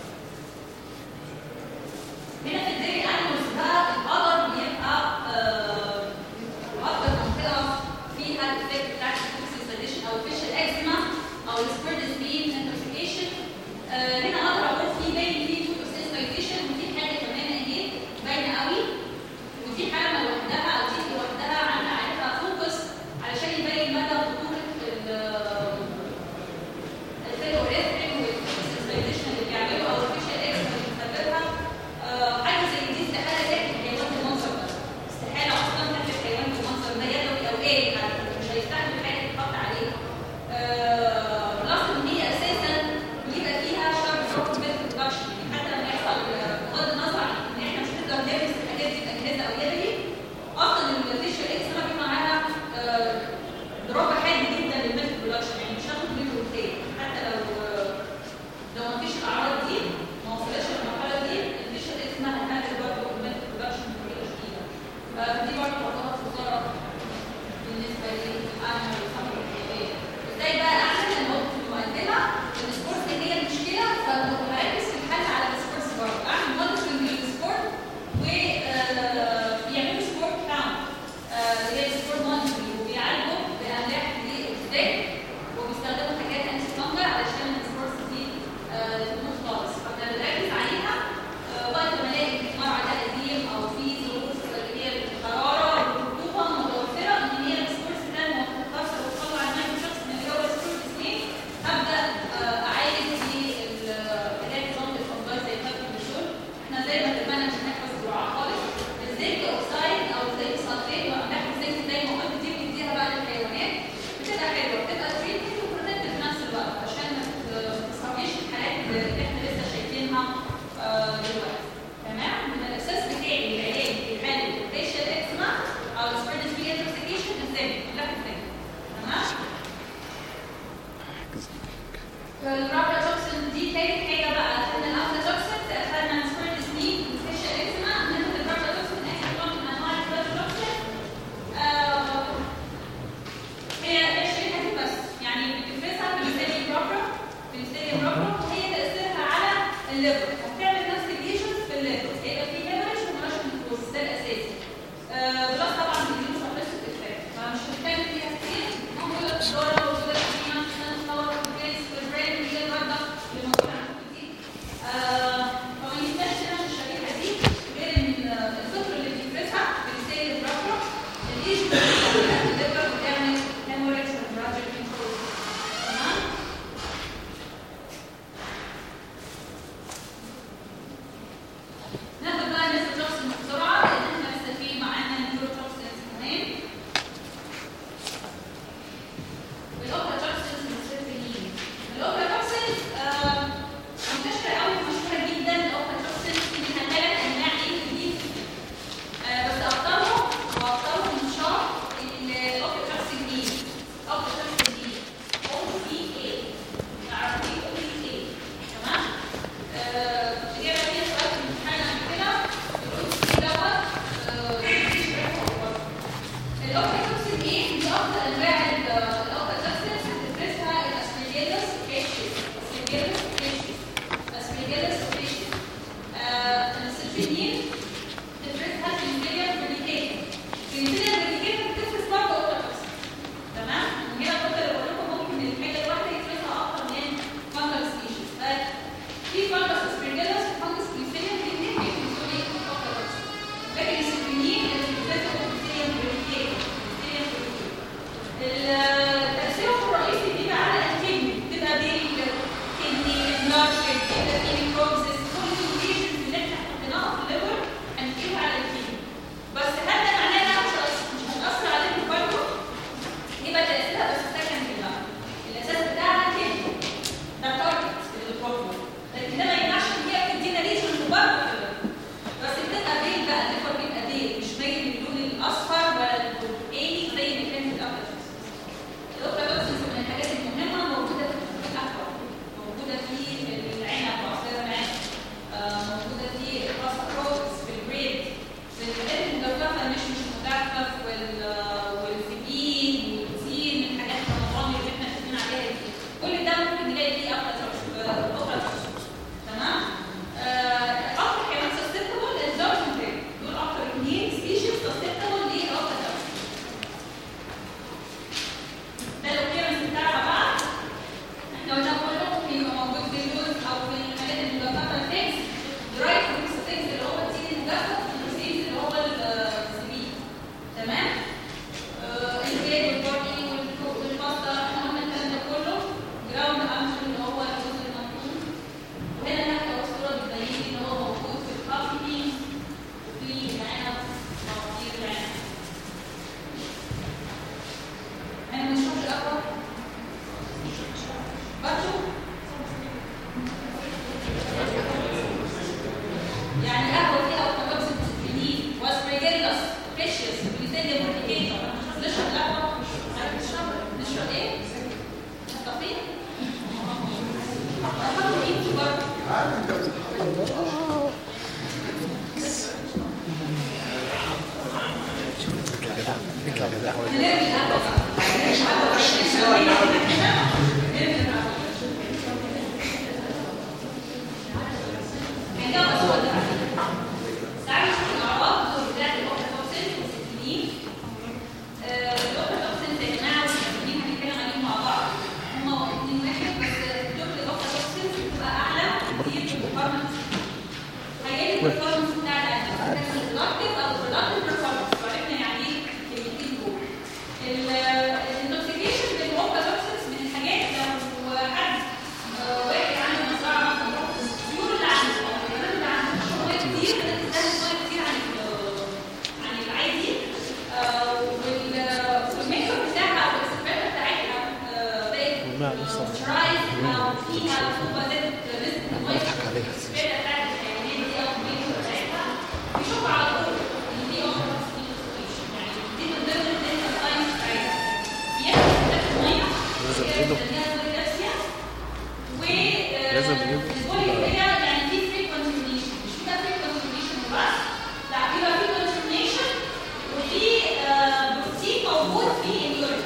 هنا في الديري انيمالز بقى القدر بيبقى آه، اكتر منطقه فيها الايفكت بتاعت التوكسيسيشن او الفيشل اكزيما او السبيردسبين انتوكسيكيشن هنا اقدر اقول في باين في توكسيسيشن ودي حاجه كمان اهي باينه قوي ودي حاله لوحدها او دي لوحدها عامله عليها فوكس علشان يبين مدى خطوره الفيلوريثرين والسبيشن اللي بيعملوا او الفيشل اكس اللي بيسببها آه، حاجه زي دي استحاله تاكل حيوان بالمنظر ده استحاله اصلا تاكل حيوان بالمنظر ده يدوي او ايه يعني مش هيستحمل حاجه تتحط عليه آه، بلس ان هي اساسا بيبقى فيها شرط روبوت برودكشن يعني حتى لما يحصل آه، بغض النظر عن ان احنا مش هنقدر نلمس الحاجات دي باجهزه او يدوي اصلا الفيشل اكس هنا بيبقى معاها آه، ضربه حاد جدا للميلك برودكشن يعني مش هاخد منه روتين حتى لو لو ما فيش الاعراض دي ما وصلتش للمرحله دي الفيشل اكس ما هتقلل برضه الميلك برودكشن بطريقه شديده فدي برضه تعتبر خساره بالنسبه للانيمال والخمر الحيوانيه ازاي بقى اعمل انا قلت في المقدمه ان السبورتس هي المشكله فهركز في الحل على السبورتس برضه اعمل مونيتورنج للسبورت ويعملوا سبورت كاونت اللي هي سبورت مونيتورنج وبيعالجوا باملاح للزيت وبيستخدموا حاجات انتي فانجر علشان السبورتس دي آه، تموت خالص فبنركز عليها آه، وقت ما الاقي المرعى ده قديم او في ظروف اللي هي الحراره والرطوبه متوفره ان هي السبورتس ده ما تتكسر وتطلع الماء شخص من اللي هو السبورتس دي ابدا آه، اعالج في الحاجات نظام الفنجاي زي الفاكتور بالشول احنا زي ما اتفقنا مش هنحفظ الجرعات خالص الزنك اوكسايد او الزنك سلفيت واملاح الزنك زي ما قلت دي بنديها بقى للحيوانات بتبقى حلوه بتبقى تريتمنت وبروتكتيف في نفس الوقت عشان ما تسويش الحالات اللي احنا لسه شايفينها آه، دلوقتي تمام من الاساس بتاعي للعلاج في حاله الفيشل اكسما او السبيرنس بي انتوكسيكيشن الزنك املاح الزنك تمام الرابع توكسين دي تاني حاجه بقى عشان الافلا توكسين اخذنا سبيرنس بي الفيشل اكسما ناخد الرابع توكسين اخر نوع من انواع الرابع توكسين آه، هي هي شركه دي بس يعني بتفرزها في الستيريا بروبرا في الستيريا بروبرا وهي تاثيرها على الليفر هتعمل نفس الليجنز في الليفر هيبقى في هيمرج ومرش نفوس ده الاساسي آه، بلس طبعا بيديله سبريسيف افكت فمش هنتكلم فيها كتير ممكن الدوره وكده فيها مثلا تصور في الجيس في البرين اللي هي الورده اللي موجوده عندكم دي آه، فما ينفعش نعمل الشريحه دي غير ان الفطر اللي بيفرزها في الستيريا بروبرا الليجن الليفر بتعمل هيموريج ومراجع كنترول تمام ديمورتيكيتور نشرب قهوه نشرب نشرب ايه؟ كافيين أخذوا إيه برضه اطلع جدع نرمي القهوه عندنا أصوات تعالوا نشوف الأعراض بتاعت الأوكسيتوسين والسيتونين الأوكسيتوسين يا جماعة والسيتونين هنتكلم عليهم مع بعض هما اتنين واحد بس دول الأوكسيتوسين بتبقى أعلى كتير في البرفورمانس هيجي البرفورمانس بتاع البرودكتيف أو البرودكتيف برفورمانس وعرفنا يعني إيه الكلمتين دول الانتوكسيكيشن بالأوكسيتوسين من الحاجات لو حد آه، واحد عنده مزرعة مثلا الطيور اللي عنده أو الحيوانات اللي عنده بتشرب مية كتير بتستهلك مية كتير عن ال- عن العادي آه، وال- والميكروب بتاعها أو الاستفادة بتاعتها آه، بقت والماء لسه. moisturized أو فيها رطوبة زادت نسبة المية بضحك عليها. الاستفادة بتاعت الحيوانات دي أو الميكروب بتاعتها بيشوف على طول إن دي أوكسيديشن يعني دي من ضمن الديتا ساينس بتاعتها بياخد استفادة المية لازم بياخد يجيبه. الناس بالكالسيوم و لازم يجيبه. البولي هي يعني في فري كونتينيشن مش كده فري كونتينيشن وبس لا بيبقى في كونتينيشن وفي آه، بروتين موجود في اليورين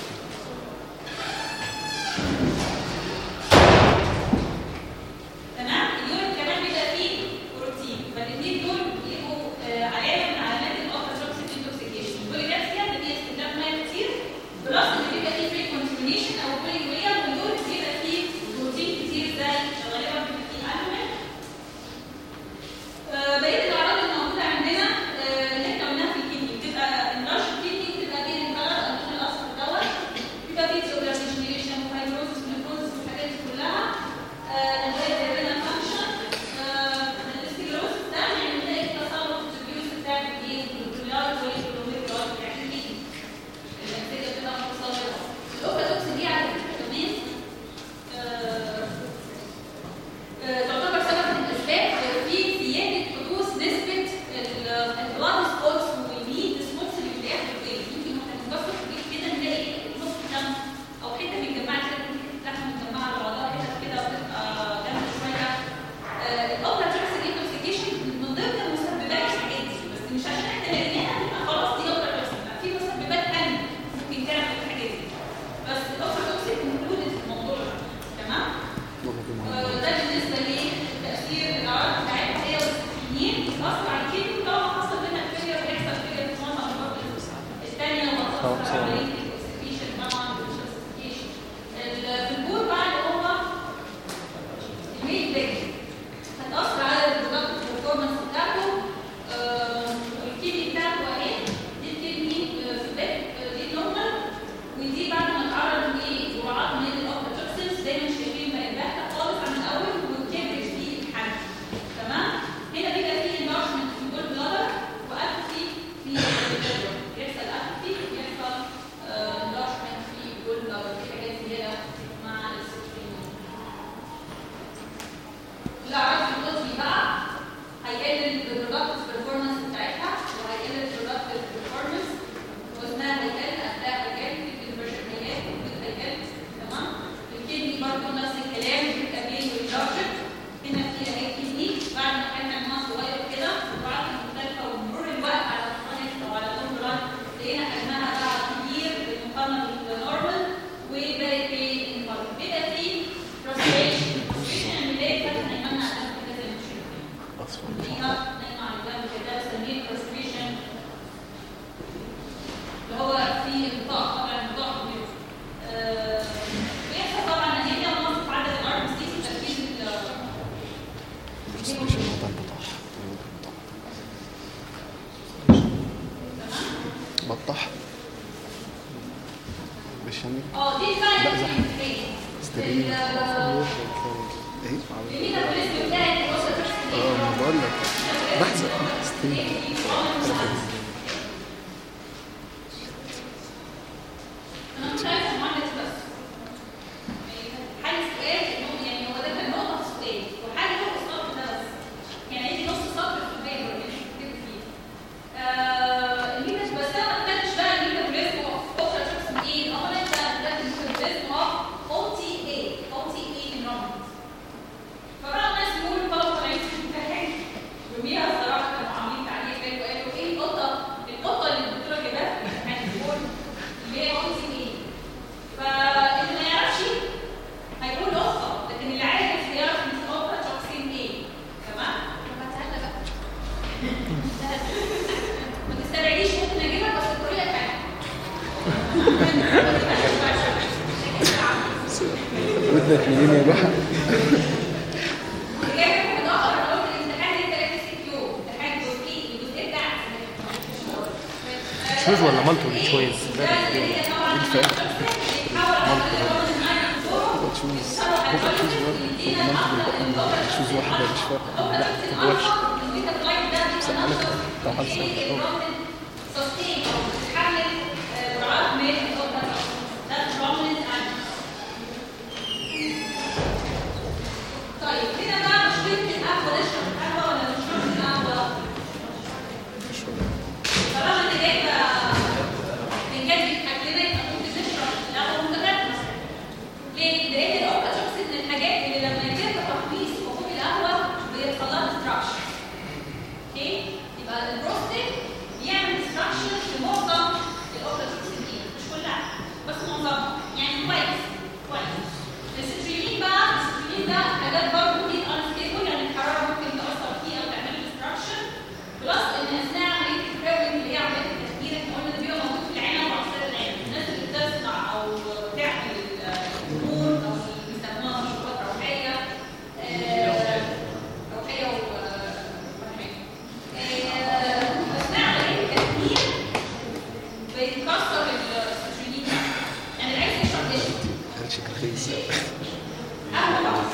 تمام اليورين كمان بيبقى فيه بروتين فالاثنين دول بيبقوا آه، علامه من علامات الاوكسيتوكسيك انتوكسيكيشن البوليجاسيا اللي هي استخدام ميه كتير بلس ان بيبقى فيه فري كونتينيشن او بوليوريا واليورين بيبقى فيه بروتين كتير زي غالبا بيبقى فيه الومنت آه، بقيه الاعراض الموجوده عندنا آه، اللي احنا قلناها في الكيدني بتبقى النرش الكيدني بتبقى دي الكلر اللون الاصفر دوت بيبقى فيه تيوبولار ديجنريشن وفايبروزس ونيكروزس والحاجات دي كلها آه، اللي هي الرينال فانكشن الاستيروز ده يعني بنلاقي تسلط التبيوس بتاع الايه الكلار والكلوميكرات بتاعت الكيدني النتيجه بتبقى متصلبه الاوكادوكس دي على فكره كمان آه، آه، تعتبر سبب من الاسباب في زياده حدوث نسبه البلاد سبوتس والميد سبوتس اللي بنلاقيها في البيت يمكن واحنا بنبص في البيت كده نلاقي نص دم او حته متجمعه كده حته لحمه متجمعه على بعضها حته كده بتبقى جامده شويه الاوبرا تراكس انتوكسيكيشن من ضمن مسببات الحاجات دي بس مش عشان احنا لقيناها يبقى خلاص دي اوبرا تراكس في مسببات ثانيه ممكن تعمل الحاجات دي بس الاوبرا توكسيك انكلودد في الموضوع ده تمام ده بالنسبه لتاثير الاعراض بتاعتها هي والسكينين اثر على الكيدني طبعا حصل منها فيلير ويحصل فيلير في معظم الامراض الثانيه وهتاثر طبعاً. على الاكسكريشن طبعا والشاسيفيكيشن في البول بقى اللي هو الميل بيج هتاثر على البرودكت برفورمانس بتاعته آه، الكيدني بتاعته اهي دي الكيدني في البيت دي نورمال ودي بعد ما اتعرض لجرعات من الاوكسيتوكسينز دايما شايفين بقت باهته خالص عن الاول وكبرت في الحجم تمام هنا بيبقى فيه انلارجمنت في الجول بلادر واتروفي في الليفر يحصل اتروفي يحصل انلارجمنت في الجول بلادر في حاجات زياده مع السكرين الاعراض في الطفل بقى هيقلل البرودكت بيرفورمانس بتاعتها وهيقلل البرودكت بيرفورمانس وزنها هيقل اداء هيقل الفيرجن هيقل البيض هيقل تمام الكدني برضه نفس الكلام بيبقى بين واللارجر هنا في اهي كدني بعد ما كان حجمها صغير كده وبعد مختلفه ومرور الوقت على الكرونيك او على اللونج ران لقينا حجمها بقى كبير بالمقارنه بالنورمال وبقت في انفاركت بيبقى في فرستريشن فرستريشن اللي هي كانت هيمنع ده كده زي ما شايفين اصفر فيها نايمة على الجنب كده بسميه frustration اللي هو في انطاق طبعا انطاق كبير آه، بيحصل طبعا انيميا ونقص في عدد الار بي سي تركيز بس مش الوضع البطاح بطح مش يعني اه دي فعلا لا، زحمة. استريني ال- ايه الميتابوليزم بتاعت الوسط اه ما بقول لك بحزق استريني انا مش عارفه معامله بس حل السؤال انه يعني هو ده كان نقطه في السؤال وحل هو السطر ده بس يعني عندي نص سطر في البيبر اللي احنا بنكتب فيه آه الميمز بس انا محتاج احنا اتنين يا جحا جاي في اخر انا قلت الامتحان انت لازم سي كيو امتحان جزئي الجزء بتاع تشوز ولا مالتي تشويز ده اللي هي طبعا بيتحول على تشوز هو تشوز مالتي تشوز واحدة مش فارقة لا طب وحش سألك طب حد سألك طيب هنا بقى مشكلة القهوة نشرب القهوة ولا ما نشربش القهوة؟ طالما انت جايبة فنجان بيتحكمك ممكن تشرب القهوة متكاملة ليه؟ لأن الأوكا شخص من الحاجات اللي لما يجيب تحميص حبوب القهوة بيحصل لها ديستراكشن. اوكي؟ يبقى البروستيك بيعمل ديستراكشن في معظم الأوكا شخص دي مش كلها بس معظمها يعني كويس كويس. الستريمين بقى الستريمين ده حاجات برضه دي انستيبل يعني الحرارة ممكن تأثر فيه أو تعمل ديستراكشن بلس إن أثناء عملية البريورنج اللي هي عملية التخدير احنا قلنا ده بيبقى موجود في العنب وعصير العنب الناس اللي بتصنع أو تعمل البخور أو بيسموها مشروبات روحية آه، روحية و روحية. آه، أثناء عملية التخدير بيتكسر الستريمين ده يعني العيش يشرب يشرب كان شكل خيس قهوة بقى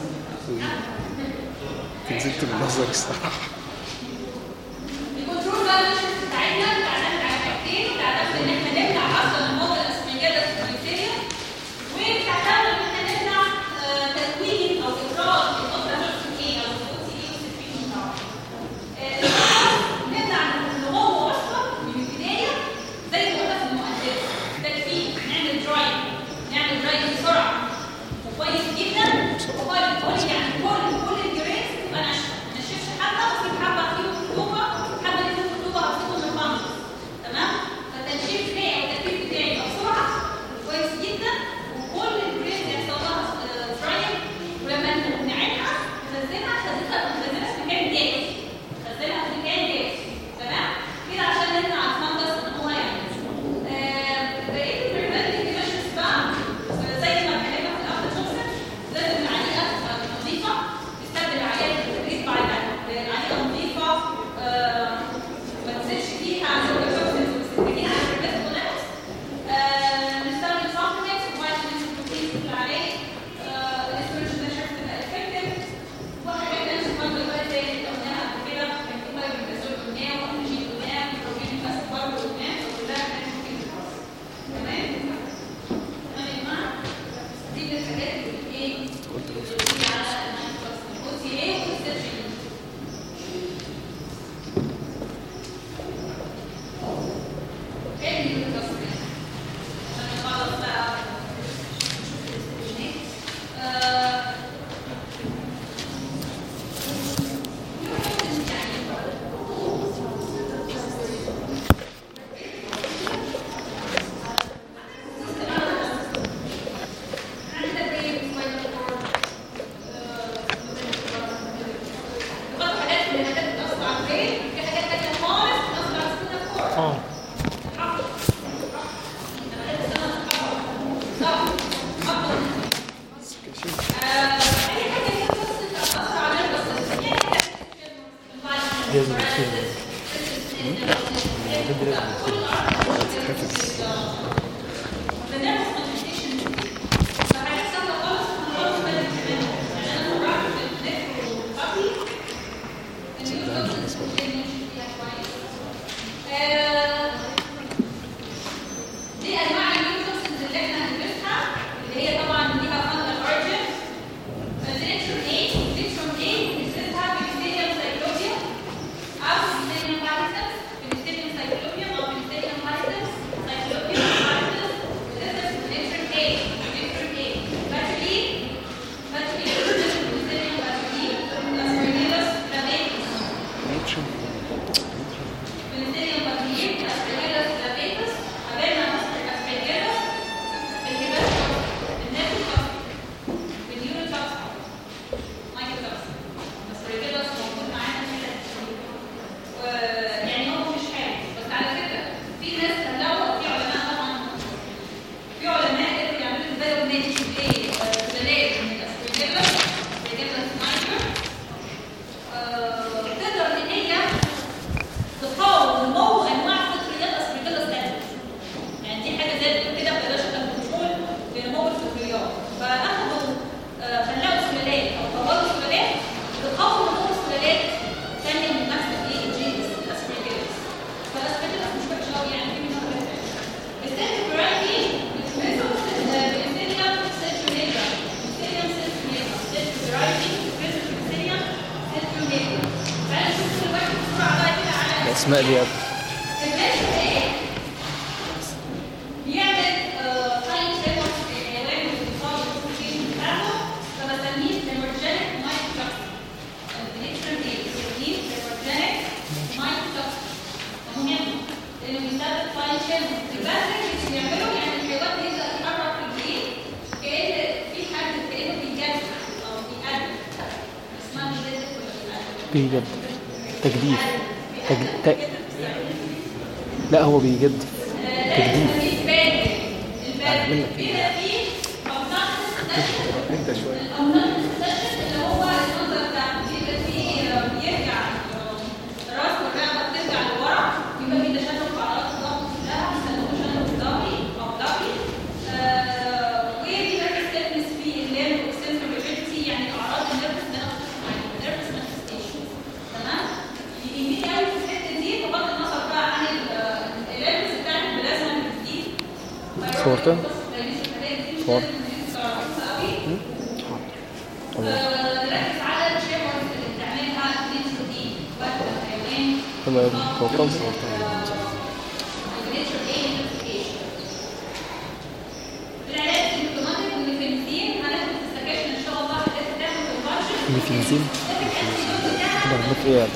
نزلت من نظرك الصراحة الكنترول بقى الميجرز بتاعتنا بتعتمد على حاجتين بتعتمد ان احنا نمنع اصلا الموضه الاسفنجيه السبليسيه وبتعتمد ان احنا نمنع آه، تكوين او افراز النقطه نفس ايه او الفوتي ايه والسفين طبعا نمنع النمو اصلا من البدايه زي ما قلنا في المقدمه تكفين نعمل دراينج نعمل دراينج بسرعه وكويس جدا وكويس كويس يعني كل كل الجريس تبقى ناشفه ما نشفش حبه وفي حبه فيهم رطوبه حبه فيهم رطوبه هتكون من البامبس تمام فالتنشيف بتاعي او التكفيف بتاعي يبقى بسرعه كويس جدا وكل الجريس يحصل لها دراينج ولما نعينها نخزنها نخزنها نخزنها في مكان جاف نخزنها في مكان جاف تمام كده عشان نمنع الفندس ان هو يعمل آه، بقيه البريفنتيف ميجرز بقى آه، زي ما اتكلمنا في الاول توكسين لازم العليقه تبقى نظيفه نستخدم العليقه التدريس بعد العليقه نظيفه آه، ما تنزلش فيها التوكسين وتستخدميها على البريفنتيف نستخدم سبلمنتس وفيتامينز وبروتينز في العلاج الاستروجين ميجرز تبقى افكتيف وحاجات تانية برضه بقى زي اللي قلناها قبل كده كان في مرض البازول قلناه واكسجين قلناه بروتين بس برضه قلناه وكلها كانت ممكن تتحصل تمام تمام يا جماعه دي من الحاجات اللي ايه اللي على الأوتي ايه والسيرجين حلو التصوير عشان نخلص بقى آه، اه لازم يصير بجد لازم يصير تتحفز دي انواع النيوتوكسينز اللي احنا هندرسها اللي هي طبعا ليها فانجل اوريجن فالديركشن ايه ديركشن ايه بنسميها بكتيريا سايكلوبيا او بكتيريا بايتس بكتيريا سايكلوبيا او بكتيريا بايتس سايكلوبيا بايتس الاسماء دي قبل بيعمل فاين شيبر في الحيوان والانسان والسكين بتاعته فبسميه emergenic microtoxin. البنكترم ايه؟ بسميه emergenic microtoxin. مهم لانه بيسبب فاين شيبر. الباسل اللي بيعمله يعني الحيوان بيبدا يتحرك رجليه كان في حد كانه بيجدد او بيقدم اسمها بيجدد ولا بيقدم؟ بيجد تجديف تج... ت... لا هو بيجدف تجديف انت شويه يعني اعراض النرفس ده النرفس مانيفستيشن تمام يهمني قوي في الحته دي بغض النظر بقى عن الالبس بتاع البلازما الجديد صورتها؟ صور. صور نركز على الشيبرز اللي بتعملها النيتشر دي وقت الحيوان تمام توكل النيتشر ايه نوتيفيكيشن العلاج السيمتوماتيك والميكانيزم هناخد في السكاشن ان شاء الله حاجات بتاخد الفارشن ميكانيزم ده مت ايه يعني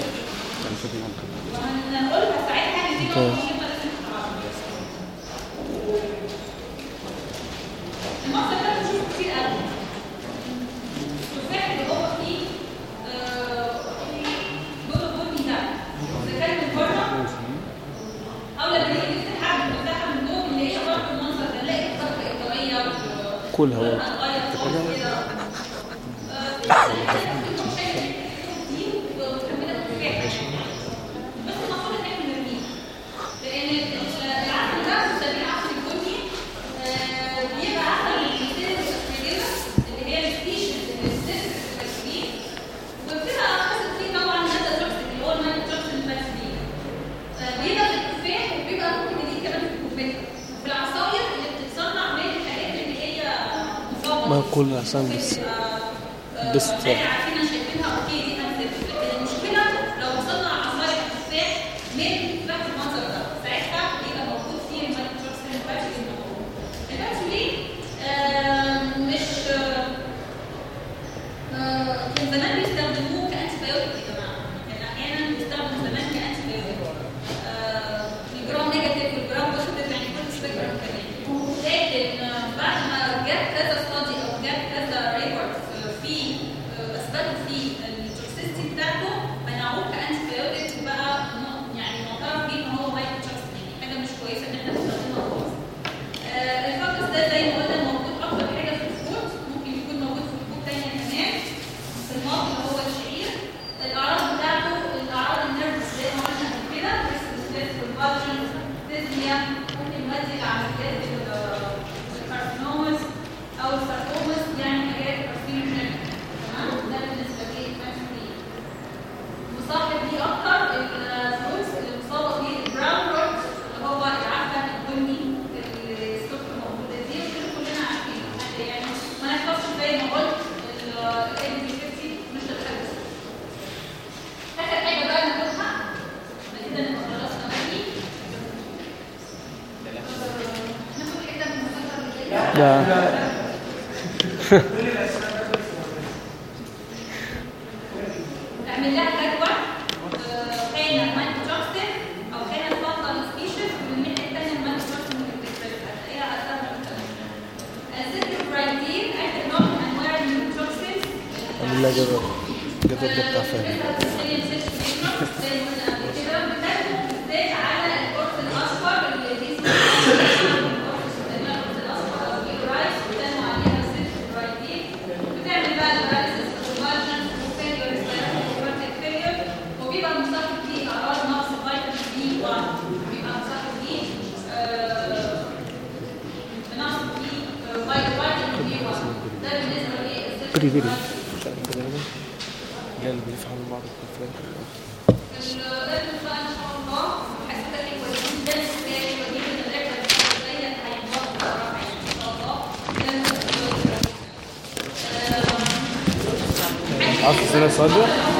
وهنقولها ساعتها ان دي طيب. مهمه لازم تعرفها المصدر ده بنشوفه كتير قوي التفاح اللي هو فيه آه، لونه بني ده اذا كان من بره او لما نيجي نفتحها بنفتحها من جوه بنلاقيها برضه المنظر ده نلاقي الطبقه ايطاليه كلها هو اتغير خالص كده آه، ممكن شكل دي ومكمله بالتفاح بس المفروض ان احنا نرميه لان العسل ده بنسميه عسل البني آه، بيبقى عسل السيرفس اللي هي السبيشيز اللي السيرفس التكوين وبتبقى حاسس فيه طبعا ماده توكسيك اللي هو الماده توكسيك البكتيريا بيبقى في التفاح وبيبقى ممكن يجي كمان في الكوفيت في العصاير اللي بتتصنع من الحاجات اللي هي مصابه ما كل عشان بس بس بس عارفين شايفينها اوكي دي هنسيبها لكن المشكله لو وصلنا عصاير تفاح من تحت المنظر ده ساعتها بيبقى موجود فيه المايكروتروكسين الباتشولين الباتشولين مش آه، كان زمان بيستخدموه كانتي بايوتيك يا جماعه كان احيانا بيستخدم زمان كانتي بايوتيك آه، الجرام نيجاتيف والجرام بوزيتيف يعني كل سبيكترم كمان لكن آه، بعد ما جت كذا ستادي او جت كذا ريبورت في آه، اثبتوا فيه التوكسيستي بتاعته منعوه كانتي بايوتيك وبقى م- يعني معترف بيه ان هو مايكروتوكسين يعني حاجه مش كويسه ان احنا نستخدمها خالص آه، الفانجس ده زي ما قلنا موجود اكتر حاجه في الفود ممكن يكون موجود في الفود تانية كمان في الماضي اللي هو الشعير الاعراض بتاعته الاعراض النيرفس زي ما قلنا قبل كده ريسبستريس والفالجن تيزميا ممكن يؤدي لعمليات الكارسينومس او الساركومس يعني حاجات كارسينوجينيك تمام ده بالنسبه للفانجس مصاحب ليه اكتر الفروتس اللي مصابه بيه البراون روت اللي هو العفن البني السكر موجوده دي ودول كلنا عارفين يعني ما نحفظش زي ما قلت الام بي 50 مش الخبز اخر حاجه بقى ناخدها بعد كده نبقى خلصنا مني ناخد حته من المذاكره اللي جايه لا اعمل لها جدول آه، كان المايكروتوكسين او كان الفضل سبيشيز والمنة الثانية المايكروتوكسين ممكن تكتشفها هتلاقيها على سهل السيتروبرايتين اخر نوع من انواع المايكروتوكسين عامل لها جدول الجدول ده بتاع فهمي زي ما قلنا قبل كده بتاخده بالذات على القرص الاصفر اللي دي اسمها القرص الاصفر او الرايس بتعمل عليها السيتروبرايتين بتعمل بقى الباراليسيس والمارجن وفيليور فيليور وبيبقى مصاحب فيه اعراض نقص فيتامين بي 1 بيبقى مصاحب فيه آه، نقص فيه فيتامين بي 1 ده بالنسبه بري بري للسيتروبرايتين مش عارف كده يعني لا اللي بيفهموا بعض في الفرق الرجل بقى ان شاء الله حسيتك حلوه جدا ازاي ودي من الرحله اللي هينبسط بصراحه يعني ان شاء الله عارف السنة السؤال ده؟